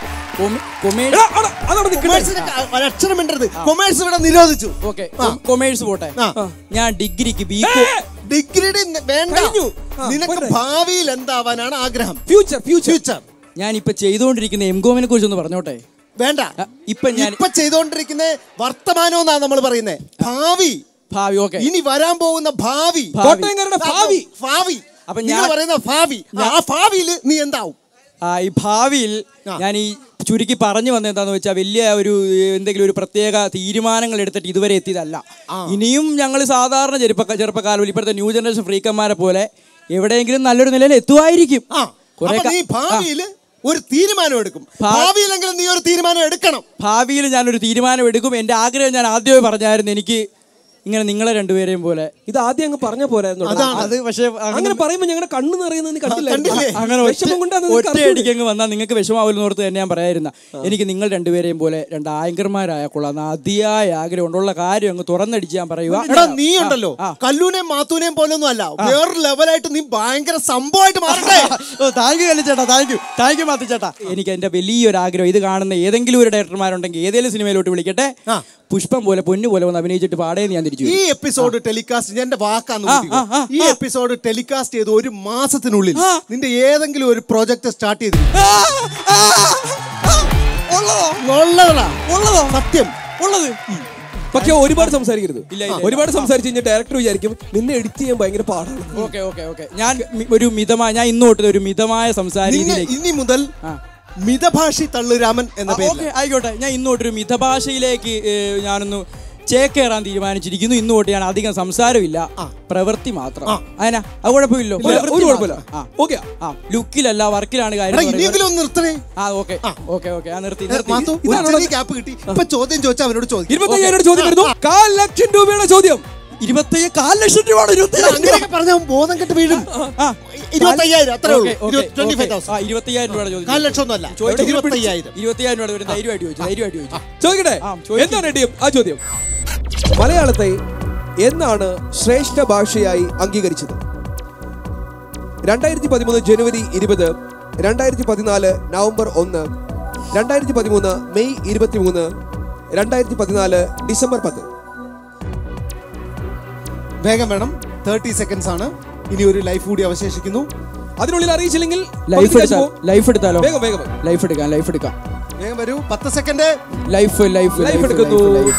കൊമേഴ്സ് കൊമേഴ്സിന് ക- ഒരക്ഷരം മിണ്ടരുത് കൊമേഴ്സ് ഇവിടെ നിരോധിച്ചു ഓക്കെ കൊമേഴ്സ് പോട്ടെ ഞാൻ ഡിഗ്രിക്ക് ബി ഡിഗ്രിയുടെ വേണ്ട നിനക്ക് ഭാവിയിൽ എന്താവാനാണ് ആഗ്രഹം ഫ്യൂച്ചർ ഫ്യൂച്ചർ ഞാൻ ഇപ്പൊ ചെയ്തുകൊണ്ടിരിക്കുന്ന എം കോമിനെ കുറിച്ച് ഒന്ന് പറഞ്ഞോട്ടെ വേണ്ട ഇപ്പൊ ഞാൻ ഇപ്പൊ ചെയ്തോണ്ടിരിക്കുന്ന വർത്തമാനം എന്നാ നമ്മൾ പറയുന്നത് ഭാവി ഭാവി ഓക്കെ ഇനി വരാൻ പോകുന്ന ഭാവി ഭാവി. കോട്ടയംകാരുടെ ഭാവി. ഭാവി അപ്പൊ നിങ്ങൾ ഞാൻ- പറയുന്ന ഭാവി ആ ഭാവിയിൽ നീ എന്താവും ആ ഈ ഭാവിയിൽ ഞാൻ ഈ ചുരുക്കി പറഞ്ഞു വന്നത് എന്താന്ന് വെച്ചാൽ വലിയ ഒരു എന്തെങ്കിലും ഒരു പ്രത്യേക തീരുമാനങ്ങൾ എടുത്തിട്ട് ഇതുവരെ എത്തിയതല്ല ഇനിയും ഞങ്ങൾ സാധാരണ ചെറുപ്പ ചെറുപ്പക്കാലം ഇപ്പോഴത്തെ ന്യൂ ജനറേഷൻ ഫ്രീക്കന്മാരെ പോലെ എവിടെയെങ്കിലും നല്ലൊരു നിലയിൽ എത്തുമായിരിക്കും കുറെ അപ്പൊ നീ ഭാവിയിൽ ഒരു തീരുമാനം എടുക്കും ഭാവിയിലെങ്കിലും നീ ഒരു തീരുമാനം എടുക്കണം ഭാവിയിൽ ഞാനൊരു തീരുമാനം എടുക്കും എൻ്റെ ആഗ്രഹം ഞാൻ ആദ്യമേ പറഞ്ഞായിരുന്നു എനിക്ക് ഇങ്ങനെ നിങ്ങളെ രണ്ടുപേരെയും പോലെ ഇത് ആദ്യം അങ്ങ് പറഞ്ഞ പോരായിരുന്നു അതാണ്. അത് പക്ഷേ അങ്ങനെ പറയുമ്പോ ഞങ്ങളുടെ കണ്ണ് നിറയുന്നത് നീ കണ്ടില്ല അങ്ങനെ വിഷമം കൊണ്ടാണ് ഒറ്റ ഒറ്റയടിക്ക് അങ്ങ് വന്നാൽ നിങ്ങൾക്ക് വിഷമാവില്ലെന്ന് ഓർത്ത് തന്നെ ഞാൻ പറയായിരുന്ന എനിക്ക് നിങ്ങൾ രണ്ടുപേരെയും പോലെ രണ്ട് ആങ്കർമാരായ കൊള്ളാം അതിയായ ആഗ്രഹം ഉള്ള കാര്യം അങ്ങ് തുറന്നടിച്ച് ഞാൻ പറയുക എടാ നീ ഉണ്ടല്ലോ കല്ലൂനെയും മാത്തൂനെയും പോലൊന്നും അല്ല വേറൊരു ലെവലായിട്ട് നീ ഭയങ്കര സംഭവമായിട്ട് മാറട്ടെ ഓ താങ്ക് യു കല്ലി ചേട്ടാ thank you thank you Mathi ചേട്ടാ എനിക്ക് എൻ്റെ വലിയൊരു ആഗ്രഹം ഇത് കാണുന്ന ഏതെങ്കിലും ഒരു ഡയറക്ടർമാരുണ്ടെങ്കിൽ ഏതെങ്കിലും സിനിമയിലോട്ട് വിളിക്കട്ടെ പുഷ്പം പോലെ പൊന്നു പോലെ വന്ന് അഭിനയിച്ചിട്ട് പാടേന്ന് ഞാൻ തിരിച്ചു ഈ വരും. എപ്പിസോഡ് ടെലികാസ്റ്റ് എന്റെ വാക്കാന്ന് ആ, കൂട്ടിക്കോ. ആ, ആ, ഈ എപ്പിസോഡ് ടെലികാസ്റ്റ് ചെയ്ത് ഒരു മാസത്തിനുള്ളിൽ നിന്റെ ഏതെങ്കിലും ഒരു പ്രോജക്റ്റ് സ്റ്റാർട്ട് ചെയ്തു ഉള്ളതാ ഉള്ളതോ സത്യം ഉള്ളത് പക്ഷെ ഒരുപാട് സംസാരിക്കരുത് ഒരുപാട് സംസാരിച്ച് കഴിഞ്ഞാൽ ഡയറക്ടർ വിചാരിക്കും നിന്നെ എഡിറ്റ് ചെയ്യാൻ ഭയങ്കര പാടാണ് ഓക്കെ ഓക്കെ ഓക്കെ ഞാൻ മി- ഒരു മിതമായ ഞാൻ ഇന്ന് തൊട്ട് ഒരു മിതമായ സംസാര നിന്നെ രീതിയിലേക്ക് ഇനി മുതൽ മിതഭാഷി തള്ളുരാമൻ എന്ന പേര് ഓക്കെ ആയിക്കോട്ടെ ഞാൻ ഇന്നോട്ടൊരു മിതഭാഷയിലേക്ക് ഏ, ഞാനൊന്ന് ചേക്കേറാൻ തീരുമാനിച്ചിരിക്കുന്നു ഇന്ന് തൊട്ട് ഞാൻ അധികം സംസാരമില്ല പ്രവൃത്തി മാത്രം അതിനാ അത് കുഴപ്പമില്ലല്ലോ ഇല്ല, പ്രവൃത്തി ഒരു കുഴപ്പമില്ല. മാത്രം. ആ. ആ ലുക്കിലല്ല വർക്കിലാണ് കാര്യം എടാ, എന്ന് ഇനിയെങ്കിലും ഒന്ന് പറയുന്നത്. നിർത്തണേ ആ ഓക്കെ ഓക്കെ ഓക്കെ ആ നിർത്തി ഏ, മാത്തു, ഒരു ചെറിയ ഗ്യാപ്പ് കിട്ടി ഇപ്പൊ ചോദ്യം ചോദിച്ചാൽ അവനോട് ചോദിക്കും ഇരുപത്തയ്യായിരം ചോദ്യം വരുന്നു കാൽ ലക്ഷം രൂപയുടെ ചോദ്യം ഇരുപത്തയ്യ കാൽ ലക്ഷം രൂപയാണ് അങ്ങനെയൊക്കെ പറഞ്ഞാൽ ബോധം കെട്ട് വീഴും ഇരുപത്തയ്യായിരം അത്രേ ഉള്ളൂ ട്വന്റി ഫൈവ് തൗസൻഡ് ഇരുപത്തിയ്യായിരം രൂപയുടെ ചോദ്യം കാൽ ലക്ഷം ഒന്നും അല്ല ചോദിച്ചു. ഇരുപത്തയ്യായിരം ഇരുപത്തിയ്യായിരം രൂപയുടെ ഒരു ധൈര്യമായിട്ട് ചോദിച്ചു ധൈര്യമായിട്ട് ചോദിച്ചു ചോദിക്കട്ടെ എന്താണ് എടിയും ആ ചോദ്യം മലയാളത്തെ എന്നാണ് ശ്രേഷ്ഠ ഭാഷയായി അംഗീകരിച്ചത് രണ്ടായിരത്തി പതിമൂന്ന് ജനുവരി ഇരുപത് രണ്ടായിരത്തി പതിനാല് നവംബർ ഒന്ന് രണ്ടായിരത്തി പതിമൂന്ന് മെയ് ഇരുപത്തി മൂന്ന് രണ്ടായിരത്തി പതിനാല് ഡിസംബർ പത്ത് വേഗം വേണം തേർട്ടി സെക്കൻഡ്സ് ആണ് ഇനി ഒരു ലൈഫ് കൂടി അവശേഷിക്കുന്നു അതിനുള്ളിൽ അറിയിച്ചില്ലെങ്കിൽ ലൈഫ് എടുത്താലോ ലൈഫ് എടുത്താലോ വേഗം വേഗം ലൈഫ് എടുക്കാം ലൈഫ് എടുക്കാം വേഗം വരൂ പത്ത് സെക്കൻഡ് ലൈഫ് ലൈഫ് ലൈഫ് എടുക്കുന്നു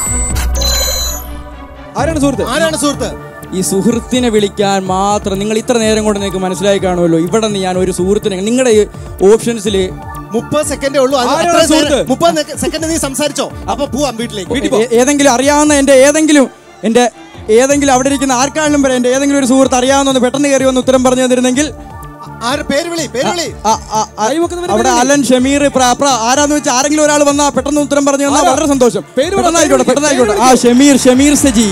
ആരാണ് സുഹൃത്ത് ആരാണ് സുഹൃത്ത് ഈ സുഹൃത്തിനെ വിളിക്കാൻ മാത്രം നിങ്ങൾ ഇത്ര നേരം കൊണ്ട് നിങ്ങൾക്ക് മനസ്സിലായി കാണുമല്ലോ ഇവിടെ നിന്ന് ഞാൻ ഒരു സുഹൃത്തിനെ നിങ്ങളുടെ ഓപ്ഷൻസിൽ മുപ്പത് സെക്കൻഡേ ഉള്ളൂ അത് ആരാണ് അത്രയും സുഹൃത്ത്? നേരം- മുപ്പത് സെക്കൻഡ് നീ സംസാരിച്ചോ അപ്പൊ പോവാം വീട്ടിലേക്ക് ഏതെങ്കിലും അറിയാവുന്ന എൻ്റെ ഏതെങ്കിലും എൻ്റെ ഏതെങ്കിലും അവിടെ ഇരിക്കുന്ന ആർക്കാണെങ്കിലും പറയാം എൻ്റെ ഏതെങ്കിലും ഒരു സുഹൃത്ത് അറിയാവുന്ന പെട്ടെന്ന് കയറി വന്ന് ഉത്തരം പറഞ്ഞു തന്നിരുന്നെങ്കിൽ ആര് പേര് വിളി പേര് വിളി ആ, ആ, ആ, അവിടെ അലൻ ഷമീർ പ്ര- പ്ര- ആരാന്ന് വെച്ചാൽ ആരെങ്കിലും ഒരാൾ വന്നാൽ പെട്ടെന്ന് ഉത്തരം പറഞ്ഞു തന്നാൽ വളരെ സന്തോഷം പെട്ടെന്ന് ആയിക്കോട്ടെ പെട്ടെന്ന് ആയിക്കോട്ടെ ആ ഷമീർ ഷമീർ സജി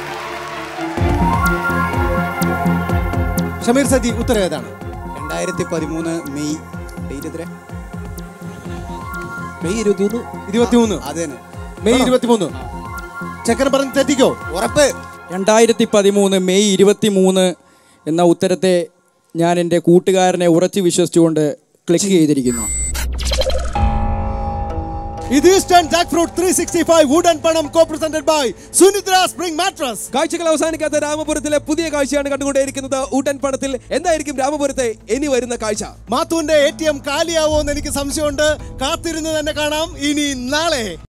ഷമീർ സജി ഉത്തരം ഏതാണ് രണ്ടായിരത്തി പതിമൂന്ന് മെയ് ഡേറ്റ് എത്ര മെയ് ഇരുപത്തിമൂന്ന് ഇരുപത്തിമൂന്ന് അത് തന്നെ മെയ് ഇരുപത്തിമൂന്ന് ചെക്കൻ പറഞ്ഞ് തെറ്റിക്കോ ഉറപ്പ് രണ്ടായിരത്തി പതിമൂന്ന് മെയ് ഇരുപത്തി മൂന്ന് എന്ന ഉത്തരത്തെ ഞാൻ എൻ്റെ കൂട്ടുകാരനെ ഉറച്ചു വിശ്വസിച്ചുകൊണ്ട് ക്ലിക്ക് ചെയ്തിരിക്കുന്നു ഇത് Eastern jackfruit three sixty five wooden പണം co presented by Sunidra spring mattress കാഴ്ചകൾ അവസാനിക്കാത്ത രാമപുരത്തിലെ പുതിയ കാഴ്ചയാണ് കണ്ടുകൊണ്ടേയിരിക്കുന്നത് ഊട്ടൻ പണത്തിൽ എന്തായിരിക്കും രാമപുരത്തെ ഇനി വരുന്ന കാഴ്ച മാത്തുവിന്റെ എ ടി എം കാലിയാവോ എന്ന് എനിക്ക് സംശയമുണ്ട് കാത്തിരുന്ന് തന്നെ കാണാം ഇനി നാളെ